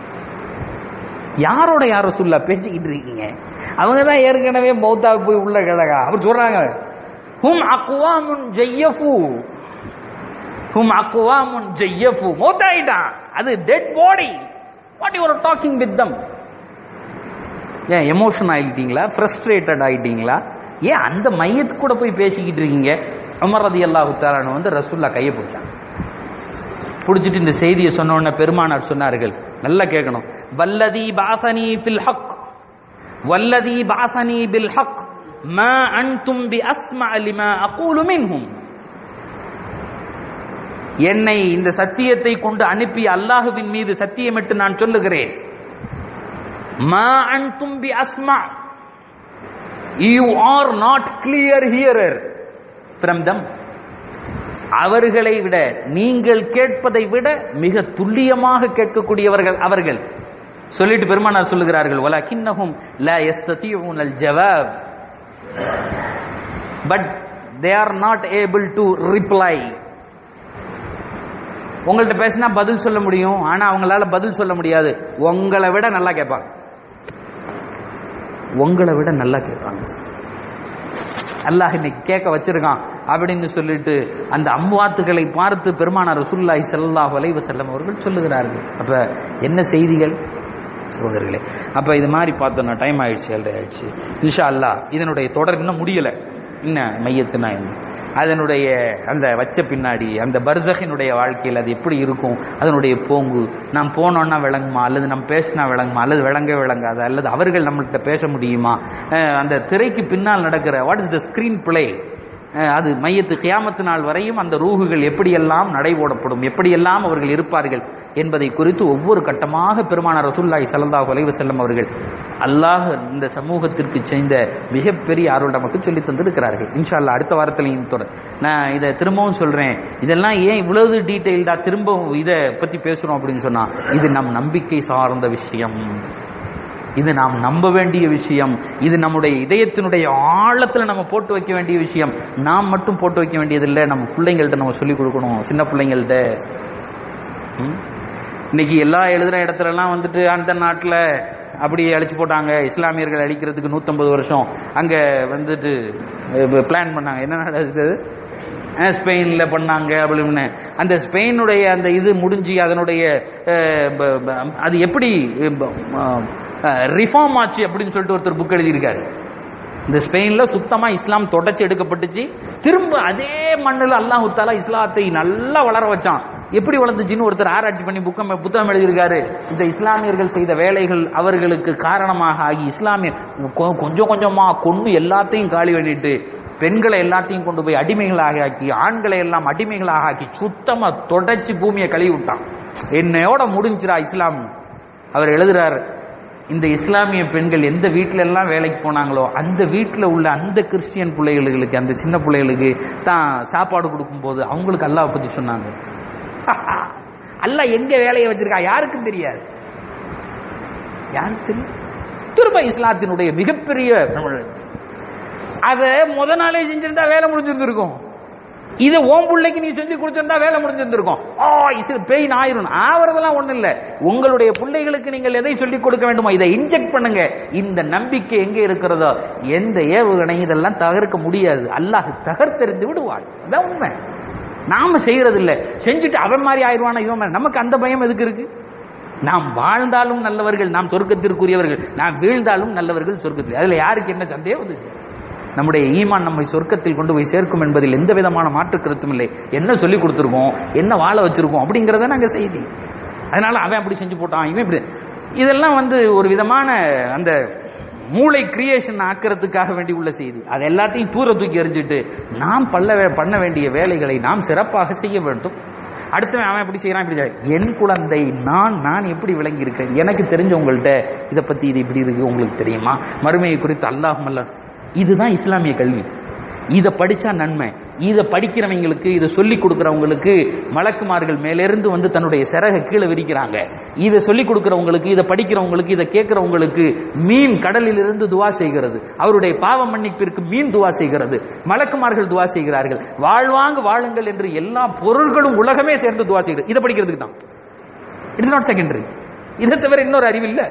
யாரோட யார சொல்ல பேசிக்கிட்டு இருக்கீங்க அவங்க தான் ஏற்கனவே மௌத்தா போய் உள்ள கிழகா அவர் சொல்றாங்க ஹும் அக்வாமுன் ஜெய்யஃபு ஹும் அக்வாமுன் ஜெய்யஃபு மௌத்தாயிட்டான் அது dead body what you talking with them ஏன் எமோஷன் ஆகிட்டீங்களா ஃப்ரஸ்ட்ரேட்டட் ஆகிட்டீங்களா ஏன் அந்த மையத்து கூட போய் பேசிக்கிட்டு இருக்கீங்க உமர் ரதி அல்லாஹு தாலானு வந்து ரசூல்லா கையை பிடிச்சாங்க பிடிச்சிட்டு இந்த செய்தியை சொன்ன உடனே பெருமானார் சொன்னார்கள் நல்லா கேட்கணும் வல்லதி பாசனி பில் ஹக் வல்லதி பாசனி பில் ஹக் மா அன்தும் பி அஸ்மா லிமா அகூலு மின்ஹும் என்னை இந்த சத்தியத்தை கொண்டு அனுப்பிய அல்லாஹுவின் மீது சத்தியமிட்டு நான் சொல்லுகிறேன் மா அன்தும் பி அஸ்மா you are not clear hearer from them அவர்களை விட நீங்கள் கேட்பதை விட மிக துல்லியமாக கேட்கக்கூடியவர்கள் அவர்கள் சொல்லிட்டு பெருமானார் சொல்லுகிறார்கள் வலா கிண்ணஹும் லா யஸ்ததியூன் அல் ஜவாப் but they are not able to reply உங்கள்ட்ட பேசினா பதில் சொல்ல முடியும் ஆனா அவங்களால பதில் சொல்ல முடியாது உங்களை விட நல்லா கேட்பாங்க உங்களை விட நல்லா கேட்பாங்க அல்லாஹ் இன்னைக்கு கேட்க வச்சிருக்கான் அப்படின்னு சொல்லிட்டு அந்த அம்வாத்துகளை பார்த்து பெருமானார் ரசூலுல்லாஹி ஸல்லல்லாஹு அலைஹி வஸல்லம் அவர்கள் சொல்லுகிறார்கள் அப்ப என்ன செய்திகள் சகோதரர்களே அப்ப இது மாதிரி பார்த்தோம்னா டைம் ஆயிடுச்சு ஏழரை ஆயிடுச்சு இன்ஷா அல்லாஹ் இதனுடைய தொடர் இன்னும் முடியல என்ன மையத்துனா என்ன அதனுடைய அந்த வச்ச பின்னாடி அந்த பர்சகினுடைய வாழ்க்கையில் அது எப்படி இருக்கும் அதனுடைய போங்கு நாம் போனோன்னா விளங்குமா அல்லது நம்ம பேசினா விளங்குமா அல்லது விளங்க விளங்காது அல்லது அவர்கள் நம்மள்கிட்ட பேச முடியுமா அஹ் அந்த திரைக்கு பின்னால் நடக்கிற what is the screen play அது மையத்து கியாமத்து நாள் வரையும் அந்த ரூகுகள் எப்படியெல்லாம் நடைபோடப்படும் எப்படியெல்லாம் அவர்கள் இருப்பார்கள் என்பதை குறித்து ஒவ்வொரு கட்டமாக பெருமானார் ரசூல்லாய் ஸல்லல்லாஹு அலைஹி வஸல்லம் அவர்கள் அல்லாஹ் இந்த சமூகத்திற்கு செய்த மிகப்பெரிய அருள் நமக்கு சொல்லி தந்திருக்கிறார்கள் இன்ஷா அல்லாஹ் அடுத்த வாரத்தில் தொடர் நான் இதை திரும்பவும் சொல்றேன் இதெல்லாம் ஏன் இவ்வளவு டீட்டெயில்டா திரும்பவும் இதை பத்தி பேசுறோம் அப்படின்னு சொன்னா இது நம் நம்பிக்கை சார்ந்த விஷயம் இது நாம் நம்ப வேண்டிய விஷயம் இது நம்முடைய இதயத்தினுடைய ஆழத்துல நம்ம போட்டு வைக்க வேண்டிய விஷயம் நாம் மட்டும் போட்டு வைக்க வேண்டியதில்லை நம்ம பிள்ளைங்கள்ட்ட நம்ம சொல்லிக் கொடுக்கணும் சின்ன பிள்ளைங்கள்ட்ட ம்? இன்னைக்கு எல்லா எழுதுற இடத்துலலாம் வந்துட்டு அந்த நாட்டில் அப்படி அழிச்சு போட்டாங்க இஸ்லாமியர்கள் அழிக்கிறதுக்கு நூற்றம்பது வருஷம் அங்கே வந்துட்டு பிளான் பண்ணாங்க என்ன நடக்குது அஹ் ஸ்பெயின்ல பண்ணாங்க அப்படின்னு அந்த ஸ்பெயினுடைய அந்த இது முடிஞ்சு அதனுடைய அஹ், ப- ப- அது எப்படி ரிஃபார்ம் ஆச்சு அப்படின்னு சொல்லிட்டு ஒருத்தர் புக் எழுதியிருக்காரு இந்த ஸ்பெயின்ல சுத்தமா இஸ்லாம் தொடச்சி எடுக்கப்பட்டுச்சு திரும்ப அதே மண்ணில் அல்லாஹு தாலா இஸ்லாத்தை நல்லா வளர வச்சான் எப்படி வளர்ந்துச்சுன்னு ஒருத்தர் ஆராய்ச்சி பண்ணி புக்கம் புத்தகம் எழுதியிருக்காரு இந்த இஸ்லாமியர்கள் செய்த வேலைகள் அவர்களுக்கு காரணமாக ஆகி இஸ்லாமிய கொ- கொஞ்சம் கொஞ்சமா கொண்டு எல்லாத்தையும் காலி பண்ணிட்டு பெண்களை எல்லாத்தையும் கொண்டு போய் அடிமைகளாக ஆக்கி ஆண்களை எல்லாம் அடிமைகளாக ஆக்கி சுத்தமா தொடச்சி பூமியை கழுவி விட்டான் என்னையோட முடிஞ்சிரா இஸ்லாம் அவர் எழுதுறார் இந்த இஸ்லாமிய பெண்கள் எந்த வீட்ல எல்லாம் வேலைக்கு போனாங்களோ அந்த வீட்டில் உள்ள அந்த கிறிஸ்டியன் பிள்ளைகளுக்கு அந்த சின்ன பிள்ளைகளுக்கு தான் சாப்பாடு கொடுக்கும்போது அவங்களுக்கு அல்லாஹ் பத்தி சொன்னாங்க அல்லாஹ் எங்க வேலையை வச்சிருக்கா யாருக்கும் தெரியாது யாருக்கு தெரியும் திரும்ப இஸ்லாத்தினுடைய மிகப்பெரிய அதை முத நாளே செஞ்சிருந்தா வேலை முடிஞ்சிருந்திருக்கும் இதை ஓம் பிள்ளைக்கு நீ செஞ்சு கொடுத்திருந்தா வேலை முடிஞ்சிருந்திருக்கும் ஆ இசு பெயின் ஆயிரும் ஆவறதெல்லாம் ஒண்ணும் இல்ல உங்களுடைய பிள்ளைகளுக்கு நீங்கள் எதை சொல்லிக் கொடுக்க வேண்டுமோ இதை இன்ஜெக்ட் பண்ணுங்க இந்த நம்பிக்கை எங்க இருக்கிறதோ எந்த ஏவுகணை இதெல்லாம் தகர்க்க முடியாது அல்லாஹ் தகர்த்தெறிந்து விடுவாள் அதான் உண்மை நாம செய்யறது இல்ல செஞ்சுட்டு அவன் மாதிரி ஆயிடுவானா இவன் மாதிரி. நமக்கு அந்த பயம் எதுக்கு இருக்கு நாம் வாழ்ந்தாலும் நல்லவர்கள் நாம் சொர்க்கத்திற்குரியவர்கள் நாம் வீழ்ந்தாலும் நல்லவர்கள் சொர்க்கத்தில் அதுல யாருக்கு என்ன சந்தேகம் அது? நம்முடைய ஈமான் நம்மை சொர்க்கத்தில் கொண்டு போய் சேர்க்கும் என்பதில் எந்த விதமான மாற்று கருத்தும் இல்லை என்ன சொல்லி கொடுத்துருக்கோம் என்ன வாழ வச்சிருக்கோம் அப்படிங்கிறத நாங்க செய்தி அதனால அவன் அப்படி செஞ்சு போட்டான் இவன் இப்படி இதெல்லாம் வந்து ஒரு விதமான அந்த மூளை கிரியேஷன் ஆக்கிறதுக்காக வேண்டி உள்ள செய்தி அது எல்லாத்தையும் தூர தூக்கி எறிஞ்சிட்டு நாம் பல்ல வே- பண்ண வேண்டிய வேலைகளை நாம் சிறப்பாக செய்ய வேண்டும் அடுத்தவன் அவன் எப்படி செய்யறான் இப்படி செய்யறான். என் குழந்தை நான் நான் எப்படி விளங்கி இருக்கிறேன் எனக்கு தெரிஞ்சவங்கள்ட்ட இதை பத்தி இது இப்படி இருக்கு உங்களுக்கு தெரியுமா மறுமையை குறித்து அல்லாஹும் அல்ல இதுதான் இஸ்லாமிய கல்வி இதை படிச்சா நன்மை இதை படிக்கிறவங்களுக்கு இதை சொல்லி கொடுக்கறவங்களுக்கு மலக்குமார்கள் மேலிருந்து வந்து தன்னுடைய சிறக கீழே விரிக்கிறாங்க இதை சொல்லி கொடுக்கறவங்களுக்கு இதை படிக்கிறவங்களுக்கு இதை கேட்கிறவங்களுக்கு மீன் கடலில் இருந்து துவா செய்கிறது அவருடைய பாவ மன்னிப்பிற்கு மீன் துவா செய்கிறது மலக்குமார்கள் துவா செய்கிறார்கள் வாழ்வாங்கு வாழுங்கள் என்று எல்லா பொருள்களும் உலகமே சேர்ந்து துவா செய்கிறது இதை படிக்கிறதுக்கு தான் இட்ஸ் நாட் செகண்டரி இதை தவிர இன்னொரு அறிவு இல்லை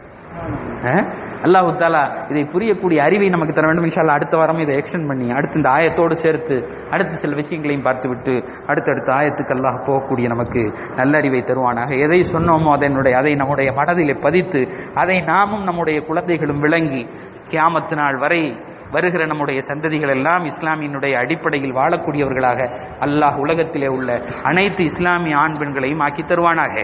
அல்லாஹு தாலா இதை புரியக்கூடிய அறிவை நமக்கு தர வேண்டும் இன்ஷா அல்லாஹ் அடுத்த வாரம் இதை எக்ஸ்டெண்ட் பண்ணி அடுத்து இந்த ஆயத்தோடு சேர்த்து அடுத்த சில விஷயங்களையும் பார்த்துவிட்டு அடுத்தடுத்த ஆயத்துக்கு அல்லாஹ் போகக்கூடிய நமக்கு நல்ல அறிவை தருவானாக எதை சொன்னோமோ அதனுடைய அதை நம்முடைய மனதிலே பதித்து அதை நாமும் நம்முடைய குழந்தைகளும் விளங்கி கியாமத்து நாள் வரை வருகிற நம்முடைய சந்ததிகள் எல்லாம் இஸ்லாமியினுடைய அடிப்படையில் வாழக்கூடியவர்களாக அல்லாஹ் உலகத்திலே உள்ள அனைத்து இஸ்லாமிய ஆண் பெண்களையும் ஆக்கி தருவானாக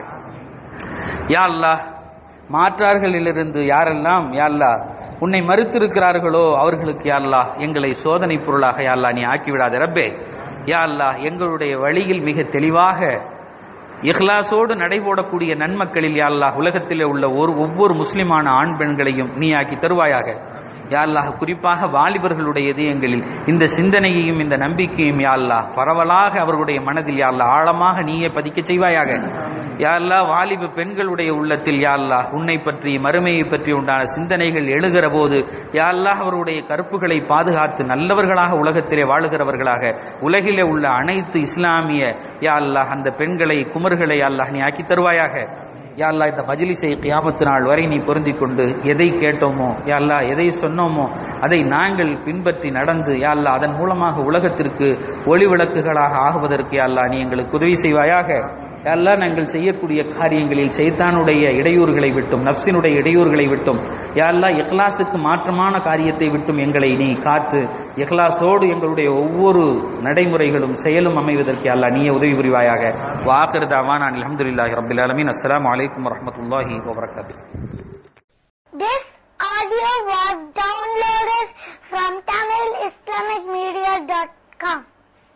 யா அல்லாஹ் மாற்றார்களிலிருந்து யாரெல்லாம் யா அல்லாஹ் உன்னை மறுத்திருக்கிறார்களோ அவர்களுக்கு யா அல்லாஹ் எங்களை சோதனை பொருளாக யா அல்லாஹ் நீ ஆக்கிவிடாத ரப்பே யா அல்லாஹ் எங்களுடைய வழியில் மிக தெளிவாக இஹ்லாஸோடு நடைபோடக்கூடிய நன்மக்களில் யா அல்லாஹ் உலகத்திலே உள்ள ஒரு ஒவ்வொரு முஸ்லிமான ஆண் பெண்களையும் நீ ஆக்கி தருவாயாக யா அல்லாஹ் குறிப்பாக வாலிபர்களுடைய இதயங்களில் இந்த சிந்தனையையும் இந்த நம்பிக்கையும் யா அல்லாஹ் பரவலாக அவர்களுடைய மனதில் யா அல்லாஹ் ஆழமாக நீயே பதிக்க செய்வாயாக யா அல்லாஹ் வாலிப பெண்களுடைய உள்ளத்தில் யா அல்லாஹ் உன்னை பற்றி மறுமையை பற்றி உண்டான சிந்தனைகள் எழுகிற போது யா அல்லாஹ் அவருடைய கருப்புகளை பாதுகாத்து நல்லவர்களாக உலகத்திலே வாழுகிறவர்களாக உலகிலே உள்ள அனைத்து இஸ்லாமிய யா அல்லாஹ் அந்த பெண்களை குமர்களை யா அல்லாஹ் நீ ஆக்கி தருவாயாக யா அல்லாஹ் இந்த மஜ்லிஸை கியாமத்து நாள் வரை நீ பொருந்திக் கொண்டு எதை கேட்டோமோ யா அல்லாஹ் எதை சொன்னோமோ அதை நாங்கள் பின்பற்றி நடந்து யா அல்லாஹ் அதன் மூலமாக உலகத்திற்கு ஒளி விளக்குகளாக ஆகுவதற்கு யா அல்லாஹ் நீ எங்களுக்கு உதவி செய்வாயாக யா அல்லாஹ் நாங்கள் செய்யக்கூடிய காரியங்களில் சைத்தானுடைய இடையூறுகளை விட்டும் நப்சினுடைய இடையூறுகளை விட்டும் யா அல்லாஹ் இஹ்லாஸுக்கு மாற்றமான காரியத்தை விட்டும் எங்களை நீ காத்து இஹ்லாஸோடு எங்களுடைய ஒவ்வொரு நடைமுறைகளும் செயலும் அமைவதற்கு யா அல்லாஹ் நீயே உதவி புரிவாயாக வாக்கிரு தாவான் அல்ஹம்துலில்லாஹி ரப்பில் ஆலமீன் அஸ்ஸலாமு அலைக்கும் வரஹ்மத்துல்லாஹி வபரகாத்துஹு This audio was downloaded